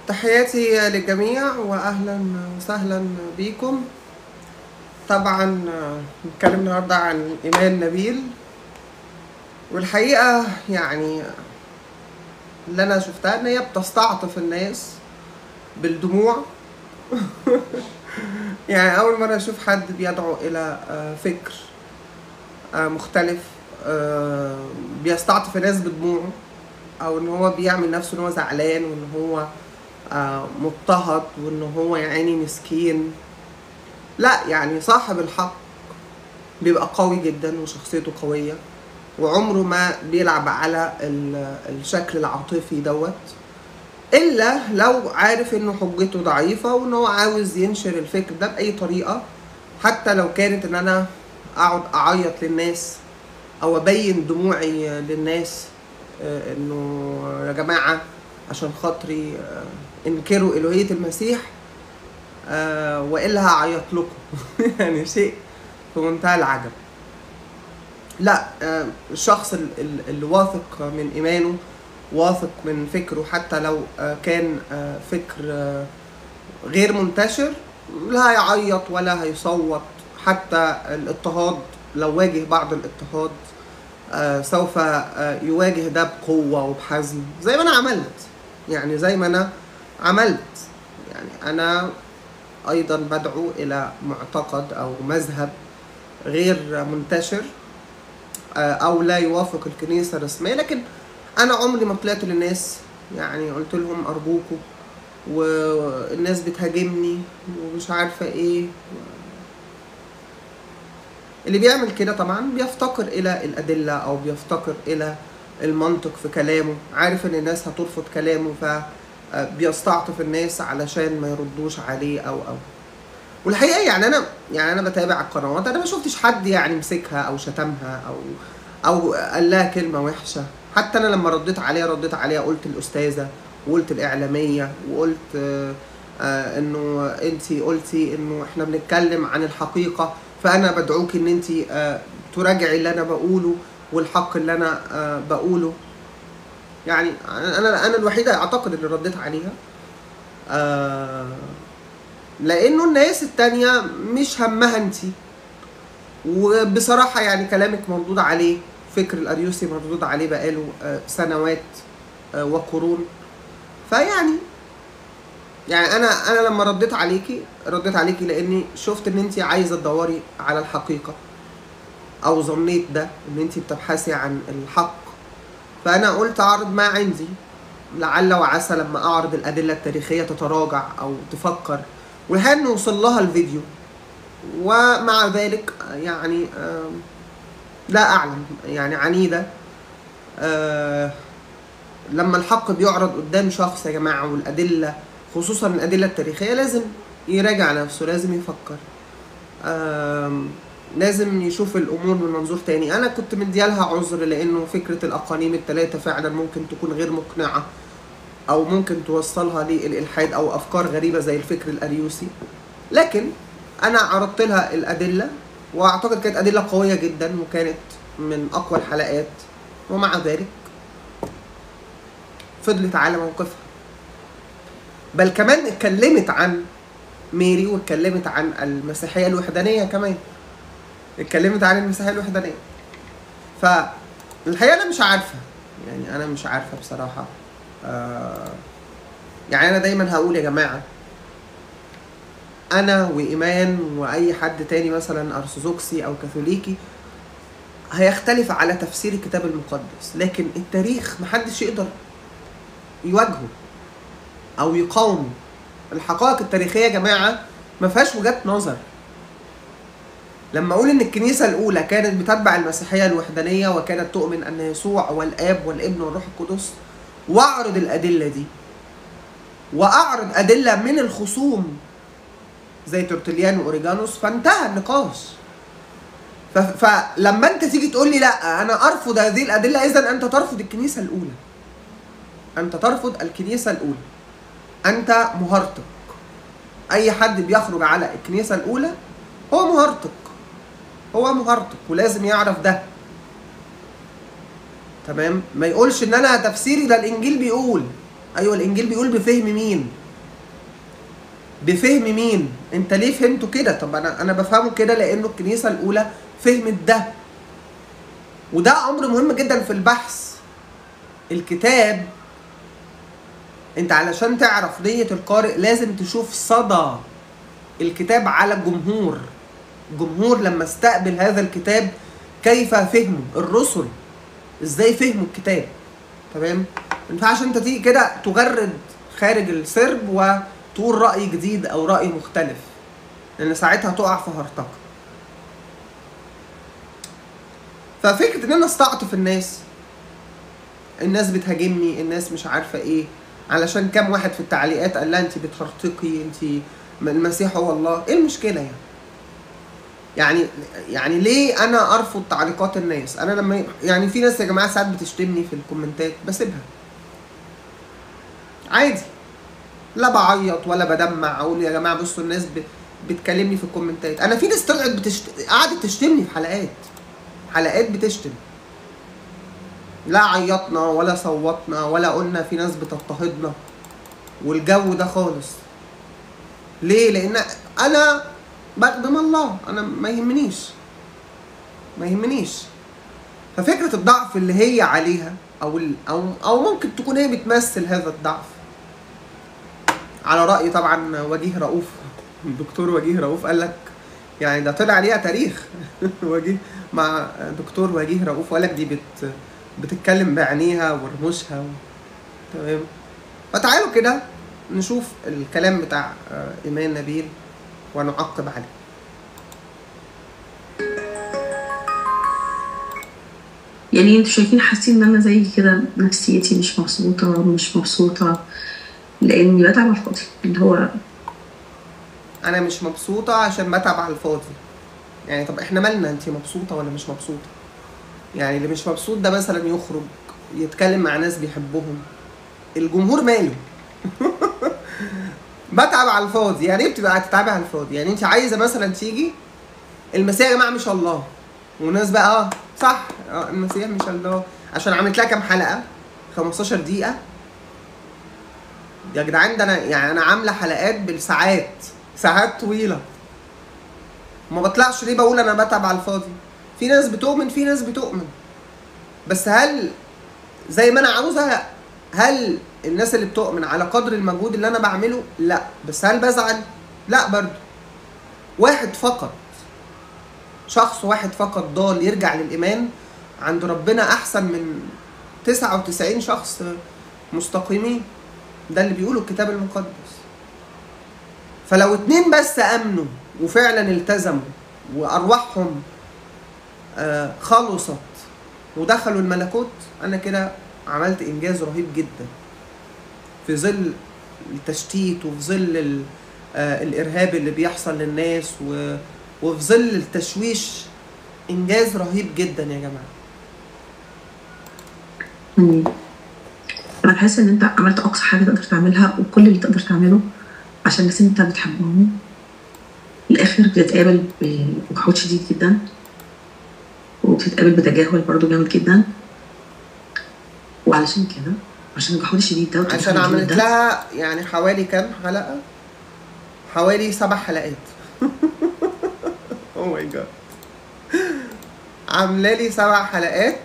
تحياتي للجميع واهلا وسهلا بيكم طبعا نتكلم النهارده عن ايمان نبيل والحقيقه يعني اللي انا شفتها ان هي بتستعطف الناس بالدموع يعني اول مره اشوف حد بيدعو الى آه، فكر آه، مختلف آه، بيستعطف الناس بدموعه او ان هو بيعمل نفسه ان هو زعلان وان هو آه، مضطهد وان هو يعني مسكين لا يعني صاحب الحق بيبقى قوي جدا وشخصيته قوية وعمره ما بيلعب على ال- الشكل العاطفي دوت الا لو عارف انه حجته ضعيفة وان هو عاوز ينشر الفكر ده بأي طريقة حتى لو كانت ان انا اقعد اعيط للناس او ابين دموعي للناس آه، انه يا جماعة عشان خاطري آه، انكروا الوهية المسيح آه، والا هعيط لكم يعني شيء في منتهى العجب لا آه، الشخص ال- ال- اللي واثق من ايمانه واثق من فكره حتى لو آه، كان آه، فكر آه، غير منتشر لا هيعيط ولا هيصوت حتى الاضطهاد لو واجه بعض الاضطهاد آه، سوف آه، يواجه ده بقوة وبحزم زي ما أنا عملت يعني زي ما أنا عملت يعني أنا أيضا بدعو إلى معتقد أو مذهب غير منتشر آه، أو لا يوافق الكنيسة الرسمية لكن أنا عمري ما طلعت للناس يعني قلت لهم أرجوكوا والناس بتهاجمني ومش عارفة إيه اللي بيعمل كده طبعا بيفتقر الى الادله او بيفتقر الى المنطق في كلامه عارف ان الناس هترفض كلامه فبيستعطف الناس علشان ما يردوش عليه او او والحقيقه يعني انا يعني انا بتابع القنوات انا ما شفتش حد يعني مسكها او شتمها او او قال لها كلمه وحشه حتى انا لما رديت عليها رديت عليها قلت الاستاذه وقلت الاعلاميه وقلت آه آه انه انت قلتي انه احنا بنتكلم عن الحقيقه فانا بدعوك ان انت آه تراجعي اللي انا بقوله والحق اللي انا آه بقوله يعني انا انا الوحيده اعتقد اللي رديت عليها آه لانه الناس التانية مش همها انت وبصراحه يعني كلامك مردود عليه فكر الاريوسي مردود عليه بقاله آه سنوات آه وقرون فيعني يعني انا انا لما رديت عليكي رديت عليكي لاني شفت ان انت عايزه تدوري على الحقيقه او ظنيت ده ان انت بتبحثي عن الحق فانا قلت اعرض ما عندي لعل وعسى لما اعرض الادله التاريخيه تتراجع او تفكر والحقيقه انه وصل لها الفيديو ومع ذلك يعني آم، لا اعلم يعني عنيده آه، لما الحق بيعرض قدام شخص يا جماعه والادله خصوصا الادله التاريخيه لازم يراجع نفسه لازم يفكر آم، لازم يشوف الامور من منظور تاني انا كنت مديالها عذر لانه فكره الاقانيم الثلاثه فعلا ممكن تكون غير مقنعه او ممكن توصلها للالحاد او افكار غريبه زي الفكر الاريوسي لكن انا عرضت لها الادله واعتقد كانت ادله قويه جدا وكانت من اقوى الحلقات ومع ذلك فضلت على موقفها بل كمان اتكلمت عن ميري واتكلمت عن المسيحيه الوحدانيه كمان اتكلمت عن المسيحيه الوحدانيه فالحقيقه انا مش عارفه يعني انا مش عارفه بصراحه آه يعني انا دايما هقول يا جماعه انا وايمان واي حد تاني مثلا ارثوذكسي او كاثوليكي هيختلف على تفسير الكتاب المقدس لكن التاريخ محدش يقدر يواجهه او يقاومه الحقائق التاريخيه يا جماعه ما فيهاش وجهات نظر لما اقول ان الكنيسه الاولى كانت بتتبع المسيحيه الوحدانيه وكانت تؤمن ان يسوع هو الاب والابن والروح القدس واعرض الادله دي واعرض ادله من الخصوم زي تورتليان واوريجانوس فانتهى النقاش ف- فلما انت تيجي تقول لي لا انا ارفض هذه الادله اذا انت ترفض الكنيسه الاولى انت ترفض الكنيسه الاولى انت مهرطق اي حد بيخرج على الكنيسه الاولى هو مهرطق هو مهرطق ولازم يعرف ده تمام ما يقولش ان انا تفسيري ده الانجيل بيقول ايوه الانجيل بيقول بفهم مين بفهم مين انت ليه فهمته كده طب انا انا بفهمه كده لانه الكنيسه الاولى فهمت ده وده امر مهم جدا في البحث الكتاب انت علشان تعرف نية القارئ لازم تشوف صدى الكتاب على الجمهور الجمهور لما استقبل هذا الكتاب كيف فهموا الرسل ازاي فهموا الكتاب تمام ما ينفعش انت تيجي كده تغرد خارج السرب وتقول رأي جديد او رأي مختلف لان ساعتها تقع في هرطقة ففكرة ان انا استعطف الناس الناس بتهاجمني الناس مش عارفة ايه علشان كام واحد في التعليقات قال لها انت بتهرطقي انت المسيح هو الله ايه المشكلة يعني يعني يعني ليه انا ارفض تعليقات الناس انا لما يعني في ناس يا جماعه ساعات بتشتمني في الكومنتات بسيبها عادي لا بعيط ولا بدمع اقول يا جماعه بصوا الناس ب... بتكلمني في الكومنتات انا في ناس طلعت بتشت... قعدت تشتمني في حلقات حلقات بتشتم لا عيطنا ولا صوتنا ولا قلنا في ناس بتضطهدنا والجو ده خالص ليه لان انا بخدم الله انا ما يهمنيش ما يهمنيش ففكره الضعف اللي هي عليها او ال او او ممكن تكون هي بتمثل هذا الضعف على راي طبعا وجيه رؤوف الدكتور وجيه رؤوف قال لك يعني ده طلع عليها تاريخ وجيه مع دكتور وجيه رؤوف وقال لك دي بت بتتكلم بعينيها ورموشها و... تمام فتعالوا كده نشوف الكلام بتاع ايمان نبيل ونعقب عليه يعني انتوا شايفين حاسين ان انا زي كده نفسيتي مش مبسوطة مش مبسوطة لاني بتعب على الفاضي اللي هو انا مش مبسوطه عشان بتعب على الفاضي يعني طب احنا مالنا انت مبسوطه ولا مش مبسوطه يعني اللي مش مبسوط ده مثلا يخرج يتكلم مع ناس بيحبهم الجمهور ماله بتعب على الفاضي يعني ايه بتبقى تتعبي على الفاضي يعني انت عايزه مثلا تيجي المسيح يا جماعه مش الله وناس بقى اه صح اه المسيح مش الله عشان عملت لها كام حلقه 15 دقيقه يا جدعان ده انا يعني انا عامله حلقات بالساعات ساعات طويله ما بطلعش ليه بقول انا بتعب على الفاضي في ناس بتؤمن في ناس بتؤمن بس هل زي ما انا عاوزه لا هل الناس اللي بتؤمن على قدر المجهود اللي انا بعمله لا بس هل بزعل لا برضو واحد فقط شخص واحد فقط ضال يرجع للايمان عند ربنا احسن من 99 شخص مستقيمين ده اللي بيقوله الكتاب المقدس فلو اتنين بس امنوا وفعلا التزموا وارواحهم آه خلصت ودخلوا الملكوت انا كده عملت انجاز رهيب جدا في ظل التشتيت وفي ظل آه الارهاب اللي بيحصل للناس و... وفي ظل التشويش انجاز رهيب جدا يا جماعه مم. انا بحس ان انت عملت اقصى حاجه تقدر تعملها وكل اللي تقدر تعمله عشان الناس اللي انت بتحبهم الاخر بتتقابل بجحود شديد جدا وبتتقابل بتجاهل برضو جامد جدا وعلشان كده عشان الجحود الشديد ده والتجاهل عشان الجامد عملت ده، لها يعني حوالي كام حلقه حوالي سبع حلقات او ماي جاد عامله لي سبع حلقات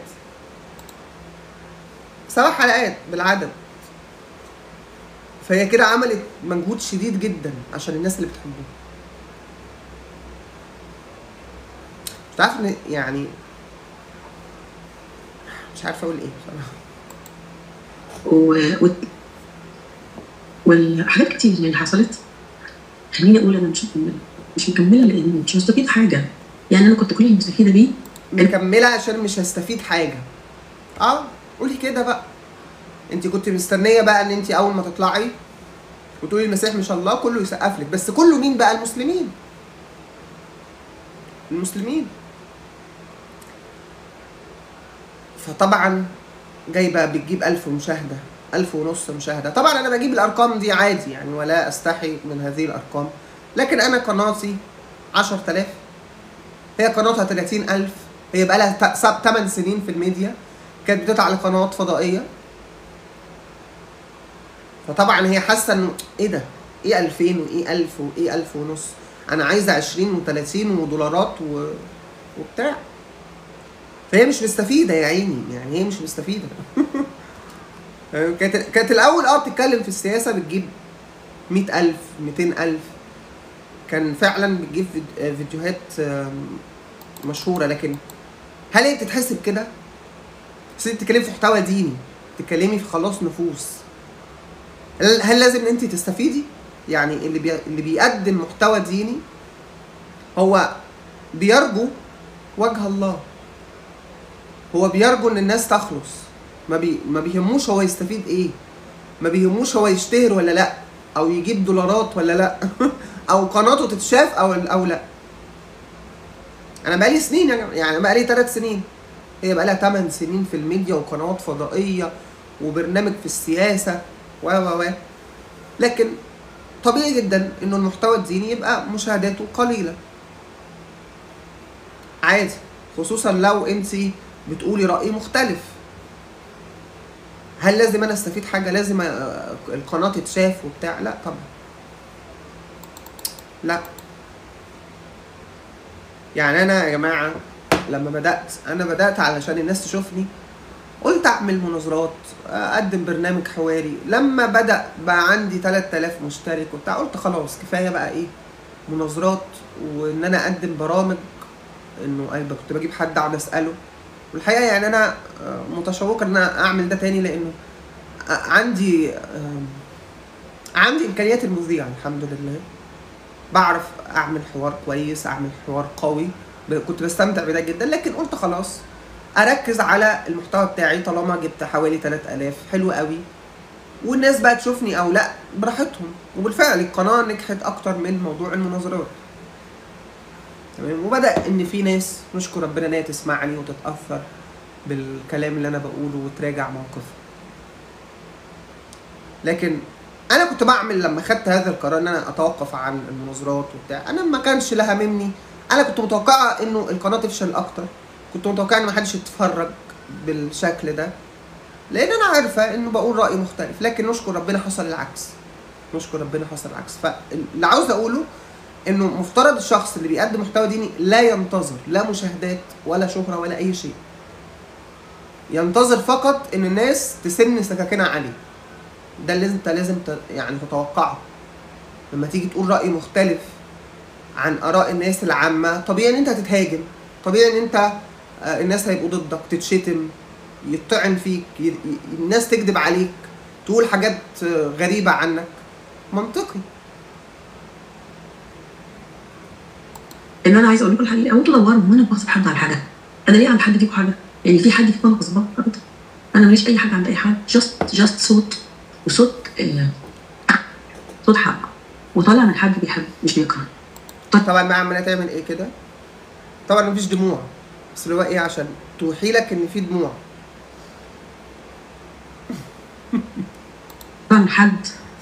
سبع حلقات بالعدد فهي كده عملت مجهود شديد جدا عشان الناس اللي بتحبه مش عارف ان يعني مش عارفه اقول ايه بصراحه و... و... والحاجات كتير اللي حصلت خليني اقول انا مش مكمله مش مكمله لان مش مستفيد حاجه يعني انا كنت كل اللي مستفيده بيه مكمله عشان مش هستفيد حاجه اه قولي كده بقى انت كنت مستنيه بقى ان انت اول ما تطلعي وتقولي المسيح مش الله كله يسقف لك بس كله مين بقى المسلمين المسلمين فطبعا جايبه بتجيب ألف مشاهده ألف ونص مشاهده طبعا انا بجيب الارقام دي عادي يعني ولا استحي من هذه الارقام لكن انا قناتي 10000 هي قناتها 30000 هي بقى لها 8 سنين في الميديا كانت بتطلع على قنوات فضائيه فطبعا هي حاسه انه ايه ده ايه 2000 وايه 1000 وايه 1000 ونص انا عايزه 20 و30 ودولارات و... وبتاع فهي مش مستفيده يا عيني يعني هي مش مستفيده كانت كانت الاول اه بتتكلم في السياسه بتجيب 100000 200000 كان فعلا بتجيب فيد- فيديوهات آم، مشهوره لكن هل هي بتتحسب كده؟ بس انت بتتكلمي في محتوى ديني بتتكلمي في خلاص نفوس هل, هل لازم انت تستفيدي؟ يعني اللي بي... اللي بيقدم محتوى ديني هو بيرجو وجه الله هو بيرجو ان الناس تخلص ما بي... ما بيهموش هو يستفيد ايه ما بيهموش هو يشتهر ولا لا او يجيب دولارات ولا لا او قناته تتشاف او او لا انا بقالي سنين يا جماعة، يعني بقالي ثلاث سنين هي بقالها 8 سنين في الميديا وقنوات فضائيه وبرنامج في السياسه و و و لكن طبيعي جدا انه المحتوى الديني يبقى مشاهداته قليله عادي خصوصا لو انت بتقولي راي مختلف هل لازم انا استفيد حاجه لازم آه، القناه تتشاف وبتاع لا طبعا لا يعني انا يا جماعه لما بدات انا بدات علشان الناس تشوفني قلت اعمل مناظرات اقدم برنامج حواري لما بدا بقى عندي 3000 مشترك وبتاع قلت خلاص كفايه بقى ايه مناظرات وان انا اقدم برامج انه ايوه كنت بجيب حد اقعد اساله والحقيقه يعني انا آه، متشوقه ان انا اعمل ده تاني لانه آه، عندي آم، عندي امكانيات المذيع الحمد لله بعرف اعمل حوار كويس اعمل حوار قوي ب- كنت بستمتع بده جدا لكن قلت خلاص اركز على المحتوى بتاعي طالما جبت حوالي 3000 حلو قوي والناس بقى تشوفني او لا براحتهم وبالفعل القناه نجحت اكتر من موضوع المناظرات تمام وبدا ان في ناس نشكر ربنا ان هي تسمعني وتتاثر بالكلام اللي انا بقوله وتراجع موقفها لكن انا كنت بعمل لما خدت هذا القرار ان انا اتوقف عن المناظرات وبتاع انا ما كانش لها مني انا كنت متوقعه انه القناه تفشل اكتر كنت متوقعه ان محدش يتفرج بالشكل ده لان انا عارفه انه بقول راي مختلف لكن نشكر ربنا حصل العكس نشكر ربنا حصل العكس فاللي عاوز اقوله انه مفترض الشخص اللي بيقدم محتوى ديني لا ينتظر لا مشاهدات ولا شهره ولا اي شيء ينتظر فقط ان الناس تسن سكاكينها عليه ده اللي انت لازم ت- يعني تتوقعه لما تيجي تقول راي مختلف عن اراء الناس العامه طبيعي ان انت هتتهاجم طبيعي ان انت آه، الناس هيبقوا ضدك تتشتم يطعن فيك ي- ي- الناس تكذب عليك تقول حاجات آه، غريبه عنك منطقي ان انا عايزه اقول لكم الحقيقه او تدوروا هو انا بغصب حد على حاجه انا ليه عند حد فيكم حاجه يعني في حد فيكم انا غصبان ابدا انا ماليش اي حاجه عند اي حد جاست جاست صوت وصوت آه، صوت حق وطالع من حد بيحب مش بيكره طبعا ما عماله تعمل ايه كده طبعا مفيش دموع بس اللي هو ايه عشان توحي لك ان في دموع طالع من حد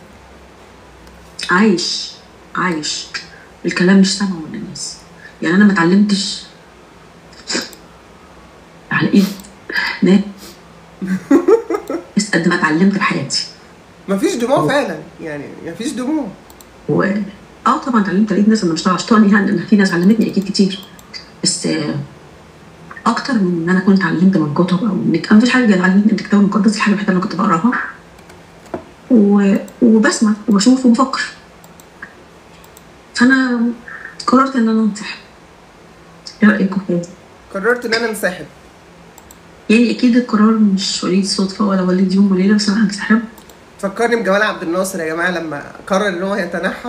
عايش عايش الكلام مش سامعه من الناس يعني انا ما اتعلمتش على ايد ناس قد ما اتعلمت في حياتي مفيش دموع فعلا يعني مفيش دموع و اه طبعا اتعلمت لقيت ناس انا مش طالعه اشطاني يعني ان في ناس علمتني اكيد كتير بس آه، اكتر من ان انا كنت اتعلمت من كتب او انك انا مفيش حاجه علمتني من الكتاب المقدس دي حاجه الوحيده اللي أنا كنت بقراها و... وبسمع وبشوف وبفكر فانا قررت ان انا انسحب ايه رايكم في كده؟ قررت ان انا انسحب يعني اكيد القرار مش وليد صدفه ولا وليد يوم وليله بس انا هنسحب فكرني بجمال عبد الناصر يا جماعه لما قرر ان هو يتنحى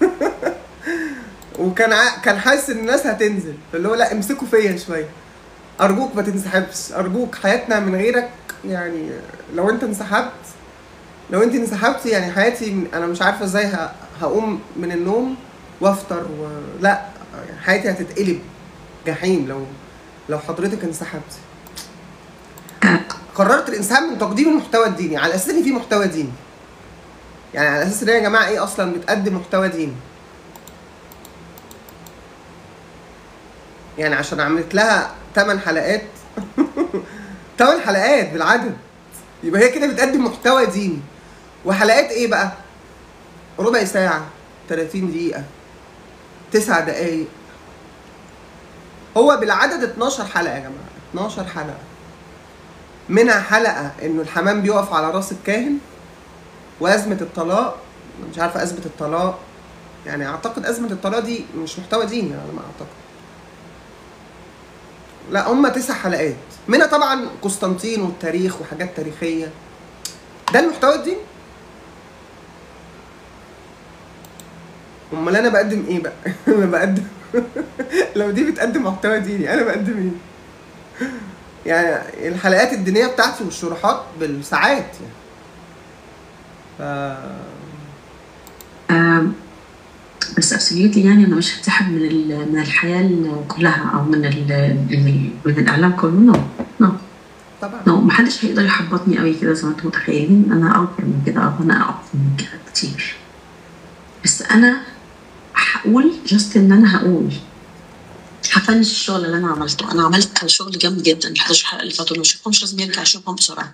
وكان ع... كان حاسس ان الناس هتنزل فاللي هو لا امسكوا فيا شويه ارجوك ما تنسحبش ارجوك حياتنا من غيرك يعني لو انت انسحبت لو انت انسحبتي يعني حياتي انا مش عارفه ازاي ه... هقوم من النوم وافطر ولا يعني حياتي هتتقلب جحيم لو لو حضرتك انسحبتي آه، قررت الانسحاب من تقديم المحتوى الديني على اساس ان في محتوى ديني يعني على اساس ان هي يا جماعه ايه اصلا بتقدم محتوى ديني يعني عشان عملت لها 8 حلقات 8 حلقات بالعدد يبقى هي كده بتقدم محتوى ديني وحلقات ايه بقى ربع ساعة 30 دقيقة تسع دقايق هو بالعدد 12 حلقة يا جماعة 12 حلقة منها حلقة انه الحمام بيقف على راس الكاهن وأزمة الطلاق مش عارفة أزمة الطلاق يعني أعتقد أزمة الطلاق دي مش محتوى ديني على ما أعتقد لا هم تسع حلقات منها طبعا قسطنطين والتاريخ وحاجات تاريخية ده المحتوى الديني امال انا بقدم ايه بقى انا بقدم لو دي بتقدم محتوى ديني انا بقدم ايه يعني الحلقات الدينيه بتاعتي والشروحات بالساعات يعني ف... آم، بس ابسوليوتلي يعني انا مش هتسحب من ال- من الحياه ال- كلها او من ال من, ال من الاعلام كله نو نو طبعا نو محدش هيقدر يحبطني قوي كده زي ما انتم متخيلين انا اكبر من كده او انا اقوى من كده كتير بس انا هقول جاست ان انا هقول هفنش الشغل اللي انا عملته انا عملت شغل جامد جدا ال 11 حلقه اللي فاتوا اللي يشوفهم مش لازم يرجع يشوفهم بسرعه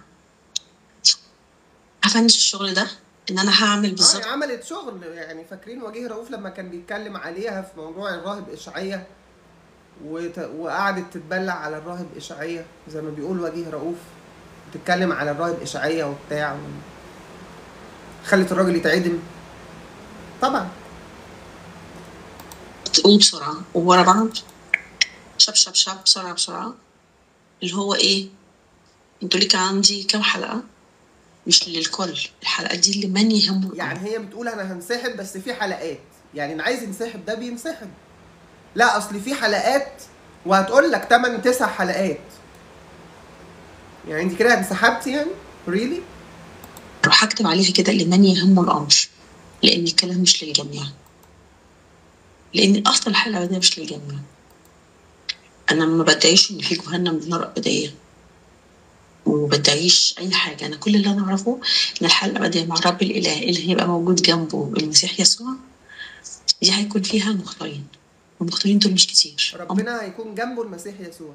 هفنش الشغل ده ان انا هعمل اه بالظبط هي عملت شغل يعني فاكرين وجيه رؤوف لما كان بيتكلم عليها في موضوع الراهب اشعية وت... وقعدت تتبلع على الراهب اشعية زي ما بيقول وجيه رؤوف تتكلم على الراهب اشعية وبتاع و... خلت الراجل يتعدم طبعا تقوم بسرعة وورا بعض شب شب شب بسرعة بسرعة اللي هو ايه انتوا ليك عندي كام حلقة مش للكل الحلقة دي اللي من يهمه يعني هي بتقول انا هنسحب بس في حلقات يعني اللي عايز ينسحب ده بينسحب لا اصل في حلقات وهتقول لك 8 9 حلقات يعني انت كده انسحبتي يعني ريلي اروح اكتب عليها كده اللي من يهمه الامر لان الكلام مش للجميع لان اصلا الحلقة دي مش للجميع انا ما بدعيش ان في جهنم نار ابدية وما بدعيش اي حاجة انا كل اللي انا اعرفه ان الحلقة الابدية مع رب الاله اللي هيبقى موجود جنبه المسيح يسوع دي هيكون فيها مختارين والمختارين دول مش كتير ربنا هيكون جنبه المسيح يسوع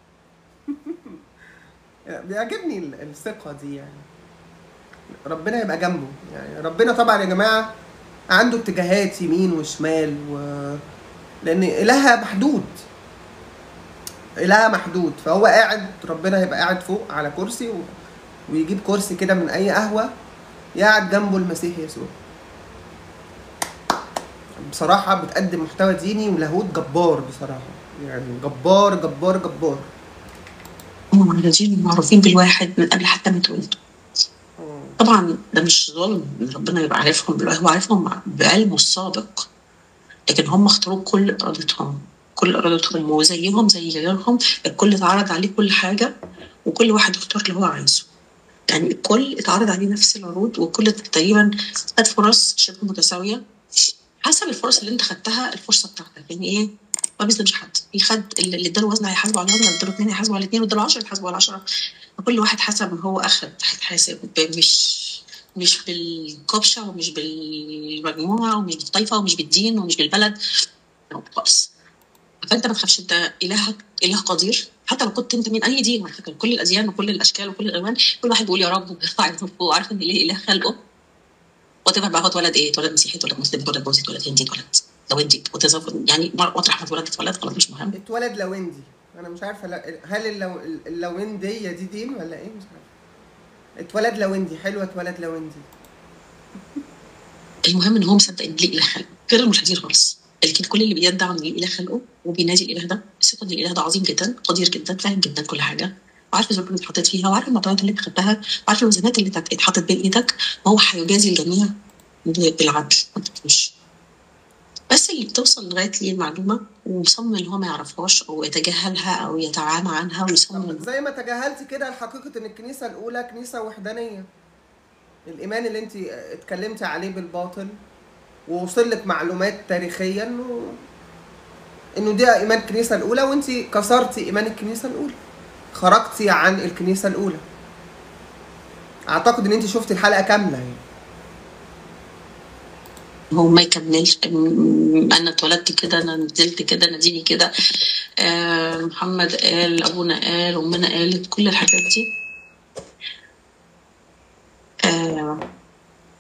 بيعجبني ال- الثقة دي يعني ربنا يبقى جنبه يعني ربنا طبعا يا جماعة عنده اتجاهات يمين وشمال و... لأن إلهها محدود إلهها محدود فهو قاعد ربنا هيبقى قاعد فوق على كرسي و... ويجيب كرسي كده من أي قهوة يقعد جنبه المسيح يسوع بصراحة بتقدم محتوى ديني ولاهوت جبار بصراحة يعني جبار جبار جبار هم مولودين معروفين بالواحد من قبل حتى ما يتولدوا طبعا ده مش ظلم ان ربنا يبقى عارفهم بالواحد هو عارفهم بعلمه السابق لكن هم اختاروا كل ارادتهم كل ارادتهم وزيهم زي غيرهم الكل اتعرض عليه كل حاجه وكل واحد اختار اللي هو عايزه يعني الكل اتعرض عليه نفس العروض وكل تقريبا خد فرص شبه متساويه حسب الفرص اللي انت خدتها الفرصه بتاعتك يعني ايه ما بيظلمش حد اللي خد اللي اللي اداله وزن هيحاسبه على الوزن اللي اداله اثنين هيحاسبه على الاثنين واداله 10 هيحاسبه على 10 فكل واحد حسب ما هو اخد هيتحاسب ب- مش مش بالكبشه ومش بالمجموعه ومش بالطائفه ومش بالدين ومش بالبلد لا، خالص فانت ما تخافش انت الهك اله قدير حتى لو كنت انت من اي دين على فكره كل الاديان وكل الاشكال وكل الالوان كل واحد بيقول يا رب وبيرفع يده فوق وعارف ان اله اله خلقه وات بقى هو اتولد ايه؟ اتولد مسيحي اتولد مسلم اتولد بوذي اتولد هندي اتولد لو انت يعني مر- مطرح ما اتولد اتولد خلاص مش مهم اتولد لويندي انا مش عارفه لا- هل اللو... اللوينديه دي دين ولا ايه مش عارفه اتولد لويندي حلوه اتولد لويندي المهم ان هو مصدق ان ليه اله خلقه غير الملحدين خالص لكن كل اللي بيدعي ان ليه اله خلقه وبينادي الاله ده الثقه ان الاله ده عظيم جدا قدير جدا فاهم جدا كل حاجه وعارف الظروف اللي اتحطيت فيها وعارف المعطيات اللي انت خدتها وعارف الوزنات اللي ات- اتحطت بين ايدك وهو هيجازي الجميع بالعدل ما تفهمش بس اللي بتوصل لغايه ليه المعلومه ومصمم ان هو ما يعرفهاش او يتجاهلها او يتعامى عنها ويصمم زي ما تجاهلتي كده حقيقه ان الكنيسه الاولى كنيسه وحدانيه الايمان اللي انت اتكلمتي عليه بالباطل ووصل لك معلومات تاريخيا انه انه ده ايمان الكنيسه الاولى وانت كسرتي ايمان الكنيسه الاولى خرجتي عن الكنيسه الاولى اعتقد ان انت شفتي الحلقه كامله يعني هو ما يكملش أم- انا اتولدت كده انا نزلت كده انا ديني كده آه، محمد قال ابونا قال امنا قالت كل الحاجات دي آه،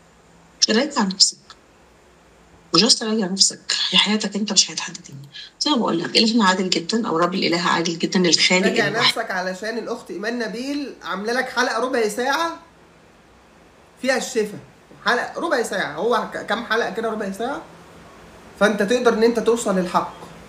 راجع نفسك وجاست راجع نفسك هي حياتك انت مش حياة حد تاني زي ما بقول لك الهنا عادل جدا او رب الاله عادل جدا الخالق راجع الواحد نفسك علشان الاخت ايمان نبيل عامله لك حلقه ربع ساعه فيها الشفا حلقه ربع ساعه هو ك- كام حلقه كده ربع ساعه فانت تقدر ان انت توصل للحق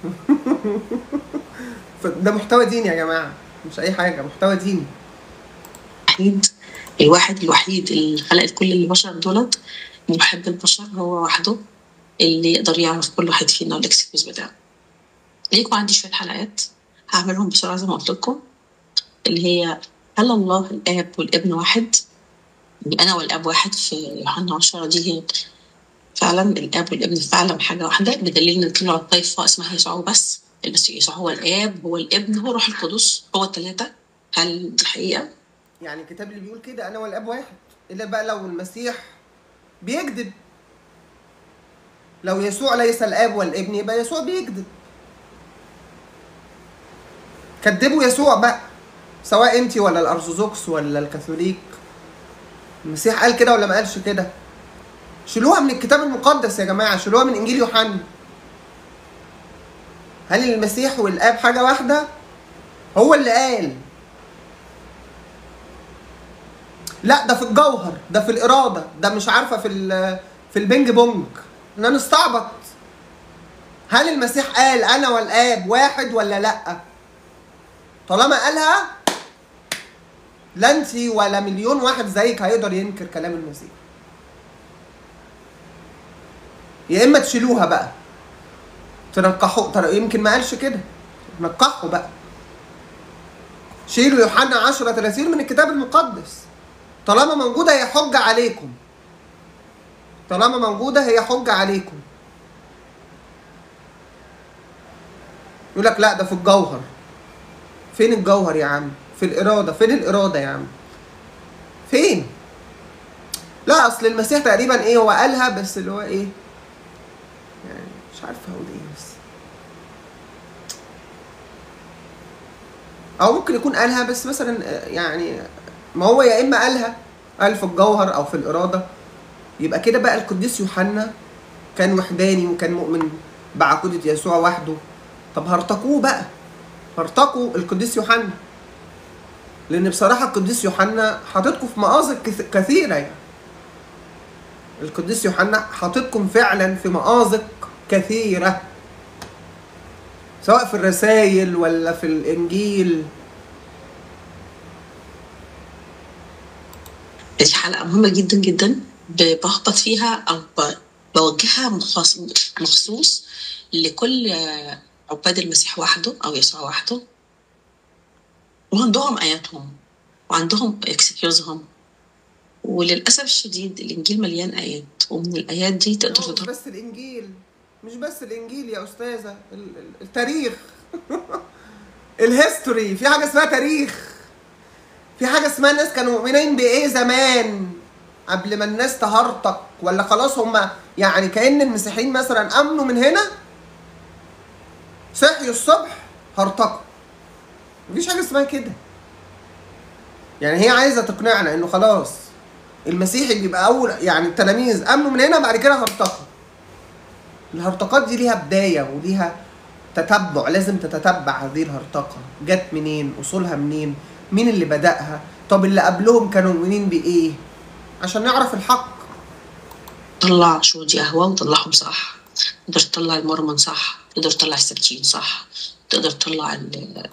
ده محتوى ديني يا جماعه مش اي حاجه محتوى ديني الوحيد الواحد الوحيد اللي خلق كل البشر دولت محب البشر هو وحده اللي يقدر يعرف كل واحد فينا الاكسكيوز بتاعه ليكوا عندي شوية حلقات هعملهم بسرعة زي ما قلت لكم اللي هي هل الله الآب والابن واحد يعني أنا والآب واحد في يوحنا 10 دي هي فعلا الآب والابن فعلا حاجة واحدة بدليل إن كانوا على طائفة اسمها يسوع بس المسيح يسوع هو الآب هو الابن هو الروح القدس هو الثلاثة هل دي حقيقة؟ يعني الكتاب اللي بيقول كده انا والاب واحد الا بقى لو المسيح بيكذب لو يسوع ليس الاب والابن يبقى يسوع بيكذب كذبوا يسوع بقى سواء انت ولا الارثوذكس ولا الكاثوليك المسيح قال كده ولا ما قالش كده شيلوها من الكتاب المقدس يا جماعه شيلوها من انجيل يوحنا هل المسيح والاب حاجه واحده هو اللي قال لا ده في الجوهر ده في الاراده ده مش عارفه في ال- في البينج بونج انا نستعبط هل المسيح قال انا والاب واحد ولا لا طالما قالها لا انت ولا مليون واحد زيك هيقدر ينكر كلام المسيح يا اما تشيلوها بقى تنقحوا ترى يمكن ما قالش كده نقحوا بقى شيلوا يوحنا 10 30 من الكتاب المقدس طالما موجوده هي حجه عليكم طالما موجوده هي حجه عليكم يقول لك لا ده في الجوهر فين الجوهر يا عم في الاراده فين الاراده يا عم فين لا اصل المسيح تقريبا ايه هو قالها بس اللي هو ايه يعني مش عارف هقول ايه بس او ممكن يكون قالها بس مثلا آه، يعني ما هو يا اما قالها قال في الجوهر او في الاراده يبقى كده بقى القديس يوحنا كان وحداني وكان مؤمن بعقيده يسوع وحده طب هرتقوه بقى هرتقوا القديس يوحنا لان بصراحه القديس يوحنا حاططكم في مآزق كث- كثيره يعني القديس يوحنا حاططكم فعلا في مآزق كثيره سواء في الرسائل ولا في الانجيل دي حلقة مهمة جدا جدا ب- بهبط فيها أو ب- بوجهها مخص- مخصوص لكل آه، عباد المسيح وحده أو يسوع وحده وعندهم آياتهم وعندهم اكسكيوزهم وللأسف الشديد الإنجيل مليان آيات ومن الآيات دي تقدر هو مش تطلع بس الانجيل مش بس الانجيل يا استاذه ال- ال- التاريخ الهيستوري في حاجه اسمها تاريخ في حاجه اسمها الناس كانوا مؤمنين بايه زمان قبل ما الناس تهرطق ولا خلاص هم يعني كأن المسيحيين مثلا امنوا من هنا صحيوا الصبح هرطقوا مفيش حاجه اسمها كده يعني هي عايزه تقنعنا انه خلاص المسيحي بيبقى اول يعني التلاميذ امنوا من هنا بعد كده هرطقوا الهرطقات دي ليها بدايه وليها تتبع لازم تتتبع هذه الهرطقه جت منين اصولها منين مين اللي بداها طب اللي قبلهم كانوا مؤمنين بايه عشان نعرف الحق طلع شو دي قهوة وطلعهم صح تقدر تطلع المورمون صح تقدر تطلع السبتين صح تقدر تطلع ال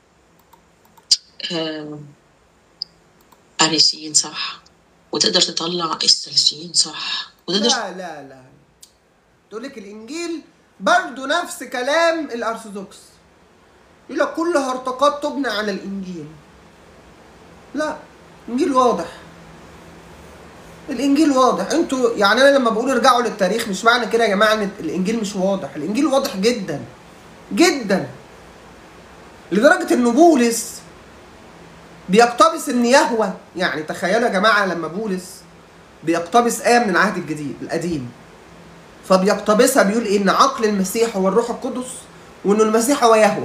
آه، الأريسيين صح وتقدر تطلع السلسيين صح وتقدر لا لا لا تقول لك الانجيل برضه نفس كلام الارثوذكس يقول لك كل هرطقات تبنى على الانجيل لا الانجيل واضح الانجيل واضح انتوا يعني انا لما بقول ارجعوا للتاريخ مش معنى كده يا جماعه ان الانجيل مش واضح الانجيل واضح جدا جدا لدرجه ان بولس بيقتبس ان يهوى يعني تخيلوا يا جماعه لما بولس بيقتبس آية من العهد الجديد القديم فبيقتبسها بيقول إيه؟ إن عقل المسيح هو الروح القدس وإنه المسيح هو يهوى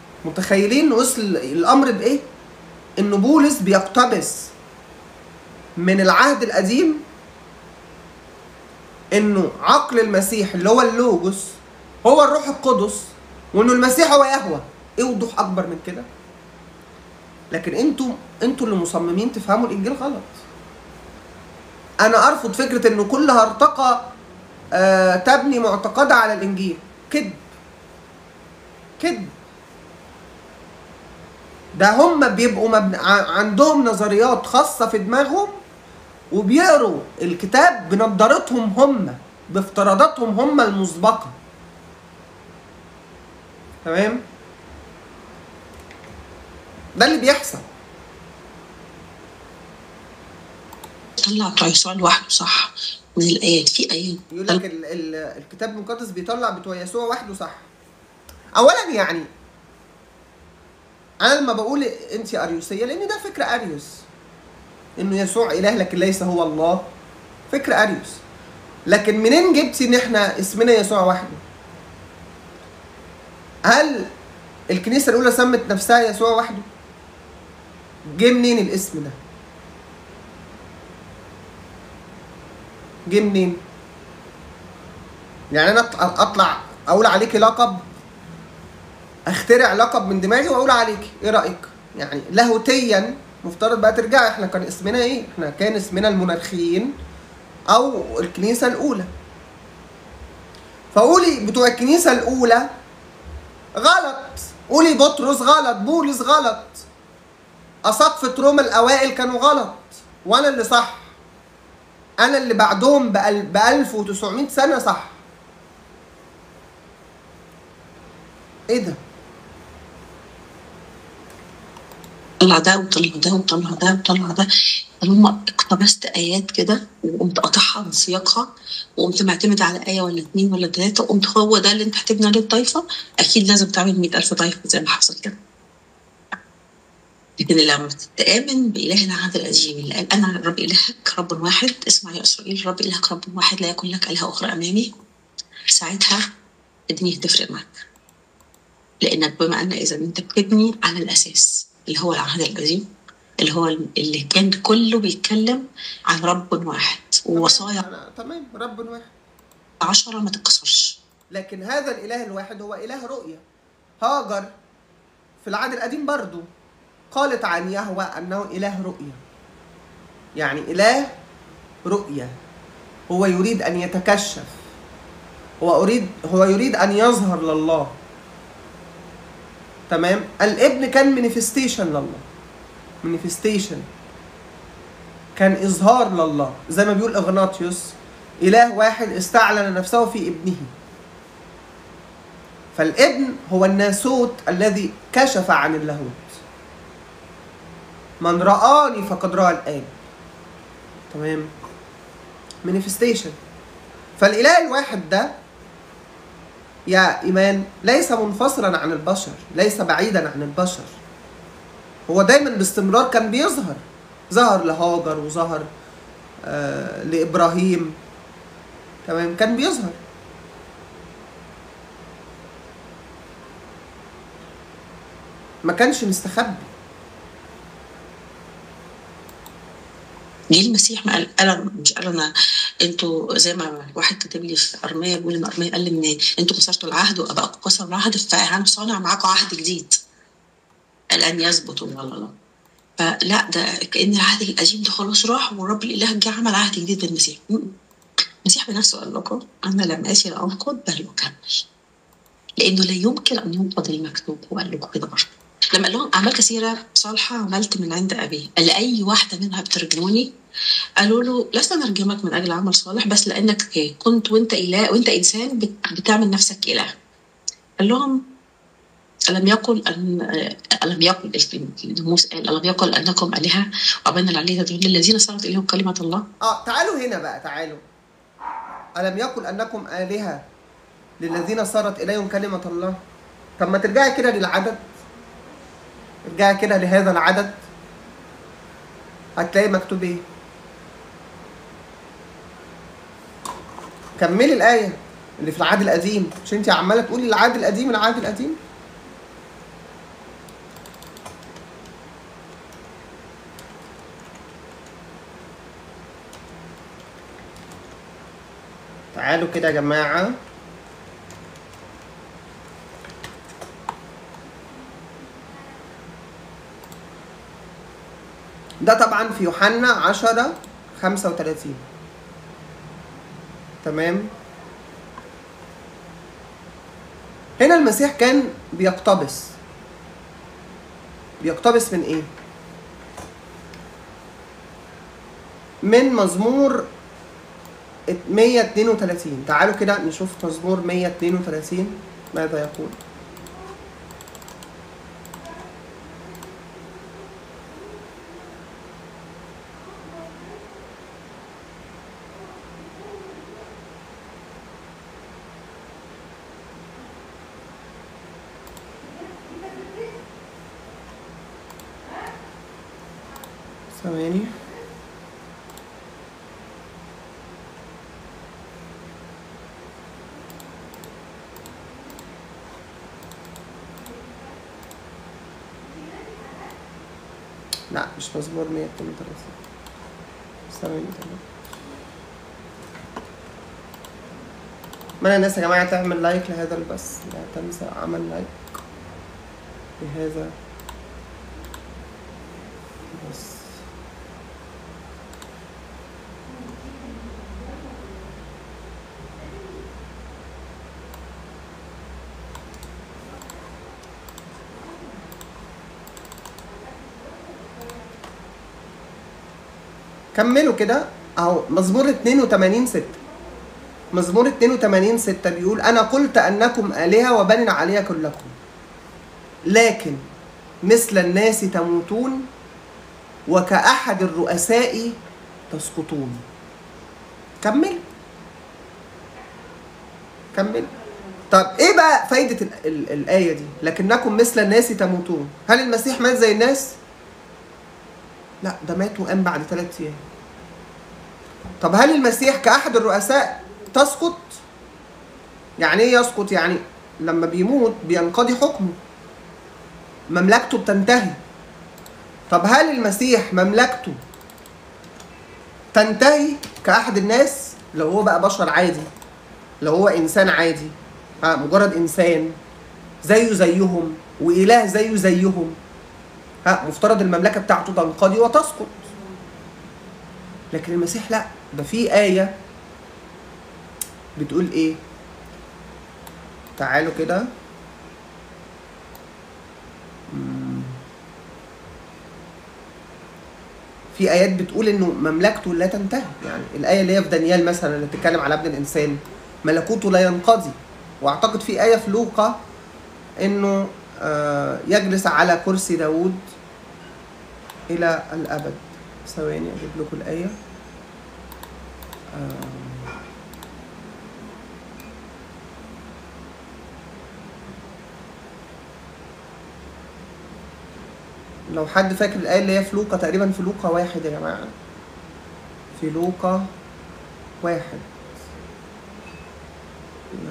متخيلين وصل الأمر بإيه؟ إن بولس بيقتبس من العهد القديم انه عقل المسيح اللي هو اللوجوس هو الروح القدس وانه المسيح هو يهوى ايه وضوح اكبر من كده لكن انتوا انتوا اللي مصممين تفهموا الانجيل غلط انا ارفض فكره انه كل هرطقه آه تبني معتقدها على الانجيل كذب كذب ده هم بيبقوا مبن... ع- عندهم نظريات خاصه في دماغهم وبيقروا الكتاب بنظرتهم هم بافتراضاتهم هم المسبقه تمام ده اللي بيحصل طلع بتوع يسوع لوحده صح من الآيات في آيات يقول لك ال ال الكتاب المقدس بيطلع بتوع يسوع وحده صح اولا يعني انا لما بقول انت اريوسيه لان ده فكر اريوس انه يسوع اله لكن ليس هو الله فكر اريوس لكن منين جبتي ان احنا اسمنا يسوع وحده هل الكنيسه الاولى سمت نفسها يسوع وحده جه منين الاسم ده جه منين يعني انا أط- اطلع اقول عليكي لقب اخترع لقب من دماغي واقول عليكي ايه رايك يعني لاهوتيا مفترض بقى ترجعي احنا كان اسمنا ايه احنا كان اسمنا المونارخيين او الكنيسه الاولى فقولي بتوع الكنيسه الاولى غلط قولي بطرس غلط بولس غلط اساقفه روما الاوائل كانوا غلط وانا اللي صح انا اللي بعدهم ب 1900 سنه صح ايه ده طلع ده وطلع ده وطلع ده وطلع ده طالما اقتبست ايات كده وقمت قاطعها من سياقها وقمت معتمد على ايه ولا اتنين ولا تلاته وقمت هو ده اللي انت هتبني عليه الطائفه اكيد لازم تعمل مئة الف طائفه زي ما حصل كده لكن لما تتآمن بإله العهد القديم اللي قال أنا رب إلهك رب واحد اسمع يا إسرائيل رب إلهك رب واحد لا يكون لك آلهة أخرى أمامي ساعتها الدنيا هتفرق معاك لأنك بما أن إذا أنت بتبني على الأساس اللي هو العهد القديم اللي هو اللي كان كله بيتكلم عن رب واحد ووصايا أنا- تمام رب واحد عشرة ما تتكسرش لكن هذا الاله الواحد هو اله رؤيه هاجر في العهد القديم برضو قالت عن يهوه انه اله رؤيه يعني اله رؤيه هو يريد ان يتكشف هو اريد هو يريد ان يظهر لله تمام الابن كان مانيفستيشن لله مانيفستيشن كان اظهار لله زي ما بيقول اغناطيوس اله واحد استعلن نفسه في ابنه فالابن هو الناسوت الذي كشف عن اللاهوت من رآني فقد رأى الآب تمام مانيفستيشن فالإله الواحد ده يا إيمان ليس منفصلا عن البشر ليس بعيدا عن البشر هو دايما باستمرار كان بيظهر ظهر لهاجر وظهر آه لإبراهيم تمام كان بيظهر ما كانش مستخبي جه المسيح ما قال قال مش قال انا انتوا زي ما واحد كاتب لي في ارميه بيقول ان ارميه قال لي ان انتوا كسرتوا العهد وابائكم كسروا العهد فانا صانع معاكم عهد جديد الان يثبت لا لا لا فلا ده كان العهد القديم ده خلاص راح والرب الاله جه عمل عهد جديد بالمسيح م- المسيح بنفسه قال لكم انا لم اتي لانقض بل اكمل لانه لا يمكن ان ينقض المكتوب وقال لكم كده برضه لما قال لهم اعمال كثيره صالحه عملت من عند ابي قال لاي واحده منها بترجموني قالوا له لست نرجمك من اجل عمل صالح بس لانك كنت وانت اله وانت انسان بت- بتعمل نفسك اله قال لهم ألم يقل أن ألم يقل موسى قال ألم يقل أنكم آلهة وأبانا العلي تدعون للذين صارت إليهم كلمة الله اه تعالوا هنا بقى تعالوا ألم يقل أنكم آلهة للذين صارت إليهم كلمة الله طب ما ترجعي كده للعدد ارجعي كده لهذا العدد هتلاقي مكتوب ايه كملي الآية اللي في العهد القديم مش انت عمالة تقولي العهد القديم العهد القديم تعالوا كده يا جماعة ده طبعا في يوحنا عشرة خمسة وتلاتين تمام هنا المسيح كان بيقتبس بيقتبس من ايه من مزمور 132 تعالوا كده نشوف مزمور 132 ماذا يقول ثواني لا مش مزمور 132 ثواني تمام من الناس يا جماعة تعمل لايك لهذا البث لا تنسى عمل لايك لهذا بس كملوا كده اهو مزمور 82 6 مزمور 82 6 بيقول انا قلت انكم الهه وبنن عليها كلكم لكن مثل الناس تموتون وكأحد الرؤساء تسقطون كمل كمل طب ايه بقى فايدة ال ال الآية دي لكنكم مثل الناس تموتون هل المسيح مات زي الناس لا ده مات وقام بعد ثلاث ايام طب هل المسيح كأحد الرؤساء تسقط يعني ايه يسقط يعني لما بيموت بينقضي حكمه مملكته بتنتهي طب هل المسيح مملكته تنتهي كأحد الناس لو هو بقى بشر عادي لو هو إنسان عادي ها مجرد إنسان زيه زيهم وإله زيه زيهم ها مفترض المملكة بتاعته تنقضي وتسقط لكن المسيح لا ده في آية بتقول إيه تعالوا كده مم. في ايات بتقول انه مملكته لا تنتهي يعني الايه اللي هي في دانيال مثلا اللي بتتكلم على ابن الانسان ملكوته لا ينقضي واعتقد في ايه في لوقا انه آه، يجلس على كرسي داوود الى الابد ثواني اجيب لكم الايه آه، لو حد فاكر الآية اللي هي في لوقا تقريبا في لوقا واحد يا جماعة في لوقا واحد لا.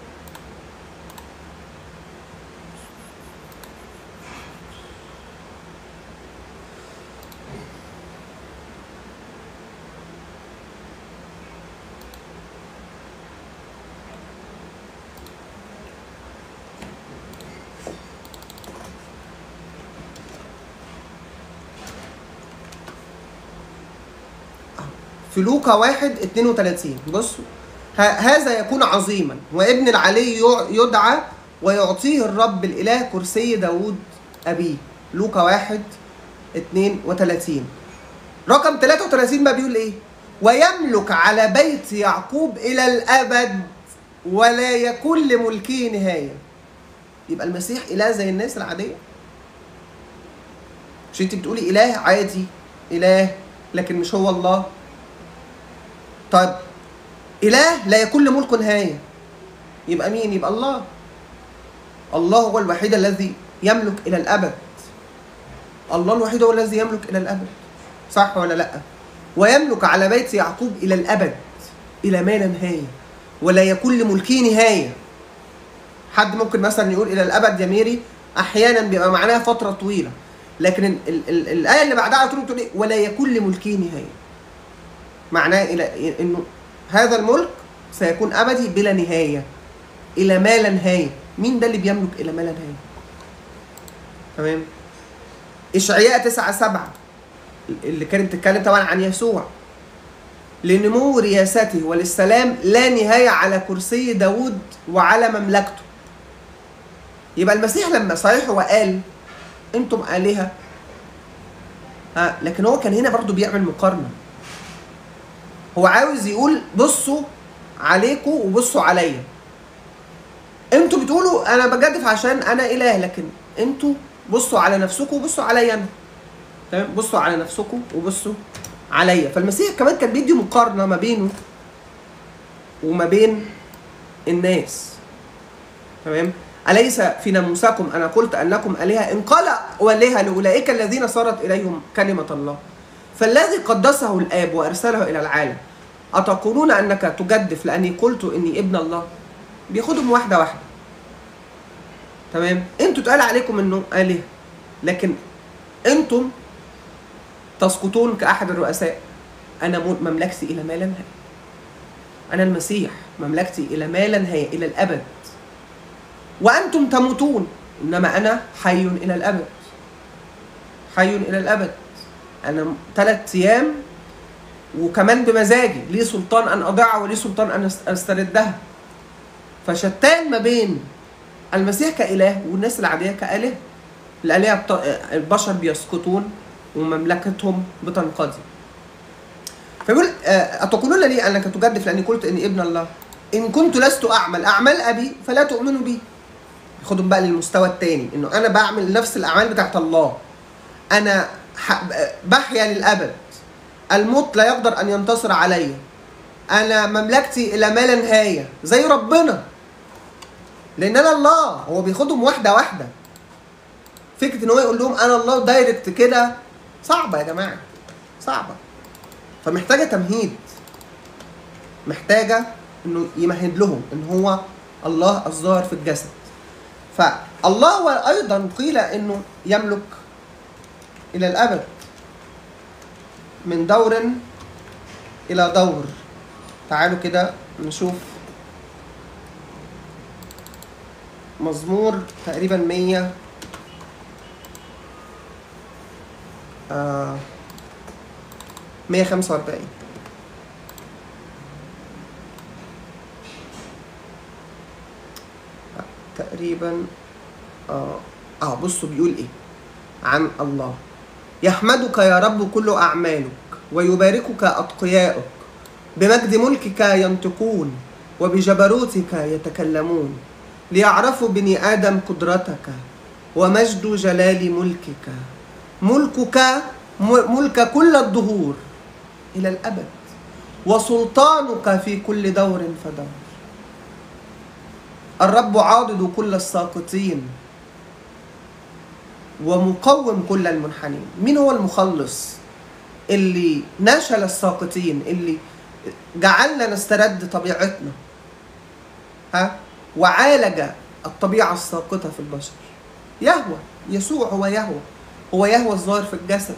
في لوقا واحد 32 بصوا ه- هذا يكون عظيما وابن العلي يع- يدعى ويعطيه الرب الإله كرسي داود أبيه لوقا واحد 32 رقم 33 بقى بيقول ايه ويملك على بيت يعقوب إلى الأبد ولا يكون لملكه نهاية يبقى المسيح إله زي الناس العادية مش انت بتقولي إله عادي إله لكن مش هو الله طيب إله لا يكون لملكه نهاية يبقى مين؟ يبقى الله الله هو الوحيد الذي يملك إلى الأبد الله الوحيد هو الذي يملك إلى الأبد صح ولا لأ؟ ويملك على بيت يعقوب إلى الأبد إلى ما لا نهاية ولا يكون لملكه نهاية حد ممكن مثلا يقول إلى الأبد يا ميري أحيانا بيبقى معناها فترة طويلة لكن ال ال ال الآية اللي بعدها على طول بتقول إيه؟ ولا يكون لملكه نهاية معناه الى انه هذا الملك سيكون ابدي بلا نهايه الى ما لا نهايه مين ده اللي بيملك الى ما لا نهايه تمام اشعياء 9 7 اللي كانت بتتكلم طبعا عن يسوع لنمو رياسته وللسلام لا نهاية على كرسي داود وعلى مملكته يبقى المسيح لما صحيح هو قال انتم آلهة ها لكن هو كان هنا برضو بيعمل مقارنة هو عاوز يقول بصوا عليكم وبصوا عليا انتوا بتقولوا انا بجدف عشان انا اله لكن انتوا بصوا على نفسكم وبصوا عليا انا تمام بصوا على نفسكم وبصوا عليا فالمسيح كمان كان بيدي مقارنه ما بينه وما بين الناس تمام أليس في ناموسكم أنا قلت أنكم آلهة إن قال آلهة لأولئك الذين صارت إليهم كلمة الله فالذي قدسه الآب وأرسله إلى العالم أتقولون أنك تجدف لأني قلت إني ابن الله بياخدهم واحدة واحدة تمام انتوا اتقال عليكم انه آلهة لكن انتم تسقطون كأحد الرؤساء أنا مملكتي إلى ما لا نهاية أنا المسيح مملكتي إلى ما لا نهاية إلى الأبد وأنتم تموتون إنما أنا حي إلى الأبد حي إلى الأبد أنا ثلاث أيام وكمان بمزاجي لي سلطان أن أضعها ولي سلطان أن أستردها فشتان ما بين المسيح كإله والناس العادية كآلهة الآلهة البشر بيسقطون ومملكتهم بتنقضي فيقول أتقولون لي أنك تجدف لأني قلت إني ابن الله إن كنت لست أعمل أعمال أبي فلا تؤمنوا بي خدوا بقى للمستوى الثاني إنه أنا بعمل نفس الأعمال بتاعت الله أنا بحيا للأبد الموت لا يقدر أن ينتصر علي أنا مملكتي إلى ما لا نهاية زي ربنا لأن أنا الله هو بياخدهم واحدة واحدة فكرة إن هو يقول لهم أنا الله دايركت كده صعبة يا جماعة صعبة فمحتاجة تمهيد محتاجة إنه يمهد لهم إن هو الله الظاهر في الجسد فالله أيضا قيل إنه يملك إلى الأبد من دور إلى دور تعالوا كده نشوف مزمور تقريبا مية آه مية خمسة وأربعين تقريبا آه, اه بصوا بيقول ايه عن الله يحمدك يا رب كل أعمالك ويباركك أتقياؤك بمجد ملكك ينطقون وبجبروتك يتكلمون ليعرفوا بني آدم قدرتك ومجد جلال ملكك ملكك ملك كل الدهور إلى الأبد وسلطانك في كل دور فدور الرب عاضد كل الساقطين ومقوم كل المنحنين مين هو المخلص اللي نشل الساقطين اللي جعلنا نسترد طبيعتنا ها وعالج الطبيعة الساقطة في البشر يهوى يسوع هو يهوى هو يهوى الظاهر في الجسد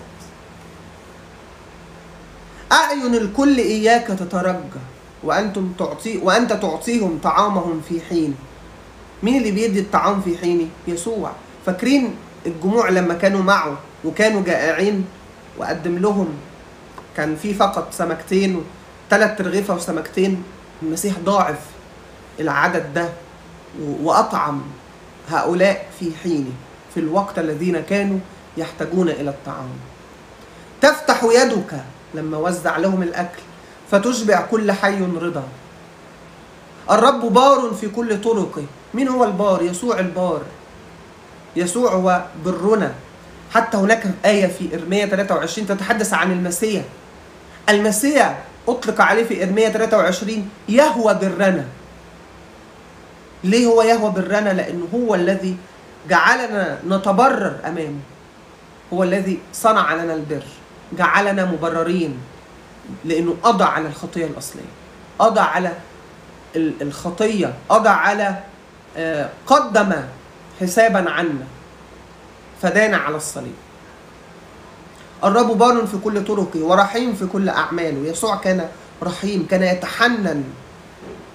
أعين الكل إياك تترجى وأنتم تعطي وأنت تعطيهم طعامهم في حين مين اللي بيدي الطعام في حينه؟ يسوع فاكرين الجموع لما كانوا معه وكانوا جائعين وقدم لهم كان في فقط سمكتين ثلاث ترغيفة وسمكتين المسيح ضاعف العدد ده وأطعم هؤلاء في حينه في الوقت الذين كانوا يحتاجون إلى الطعام تفتح يدك لما وزع لهم الأكل فتشبع كل حي رضا الرب بار في كل طرقه مين هو البار يسوع البار يسوع هو برنا حتى هناك آية في إرمية 23 تتحدث عن المسيح المسيح أطلق عليه في إرمية 23 يهوى برنا ليه هو يهوى برنا لأنه هو الذي جعلنا نتبرر أمامه هو الذي صنع لنا البر جعلنا مبررين لأنه قضى على الخطية الأصلية قضى على الخطية قضى على قدم حسابا عنا فدانا على الصليب الرب بار في كل طرقه ورحيم في كل أعماله يسوع كان رحيم كان يتحنن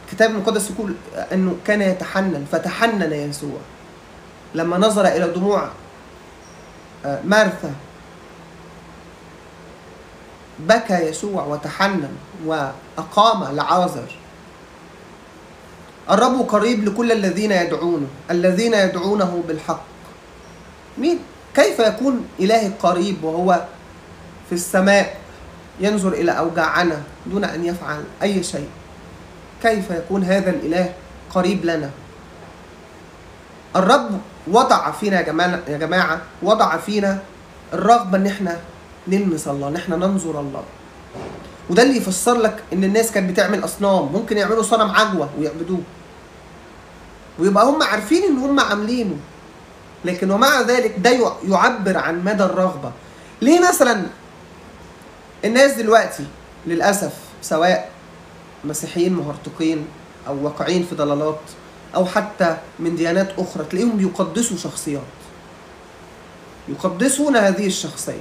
الكتاب المقدس يقول انه كان يتحنن فتحنن يسوع لما نظر الى دموع آه، مارثا بكى يسوع وتحنن واقام لعازر الرب قريب لكل الذين يدعونه الذين يدعونه بالحق مين كيف يكون إلهي قريب وهو في السماء ينظر إلى أوجاعنا دون أن يفعل أي شيء كيف يكون هذا الإله قريب لنا الرب وضع فينا يا جماعة, يا جماعة وضع فينا الرغبة إن إحنا نلمس الله إن إحنا ننظر الله وده اللي يفسر لك إن الناس كانت بتعمل أصنام ممكن يعملوا صنم عجوة ويعبدوه ويبقى هم عارفين إن هم عاملينه لكن ومع ذلك ده يع- يعبر عن مدى الرغبة ليه مثلا الناس دلوقتي للأسف سواء مسيحيين مهرطقين أو واقعين في ضلالات أو حتى من ديانات أخرى تلاقيهم بيقدسوا شخصيات يقدسون هذه الشخصية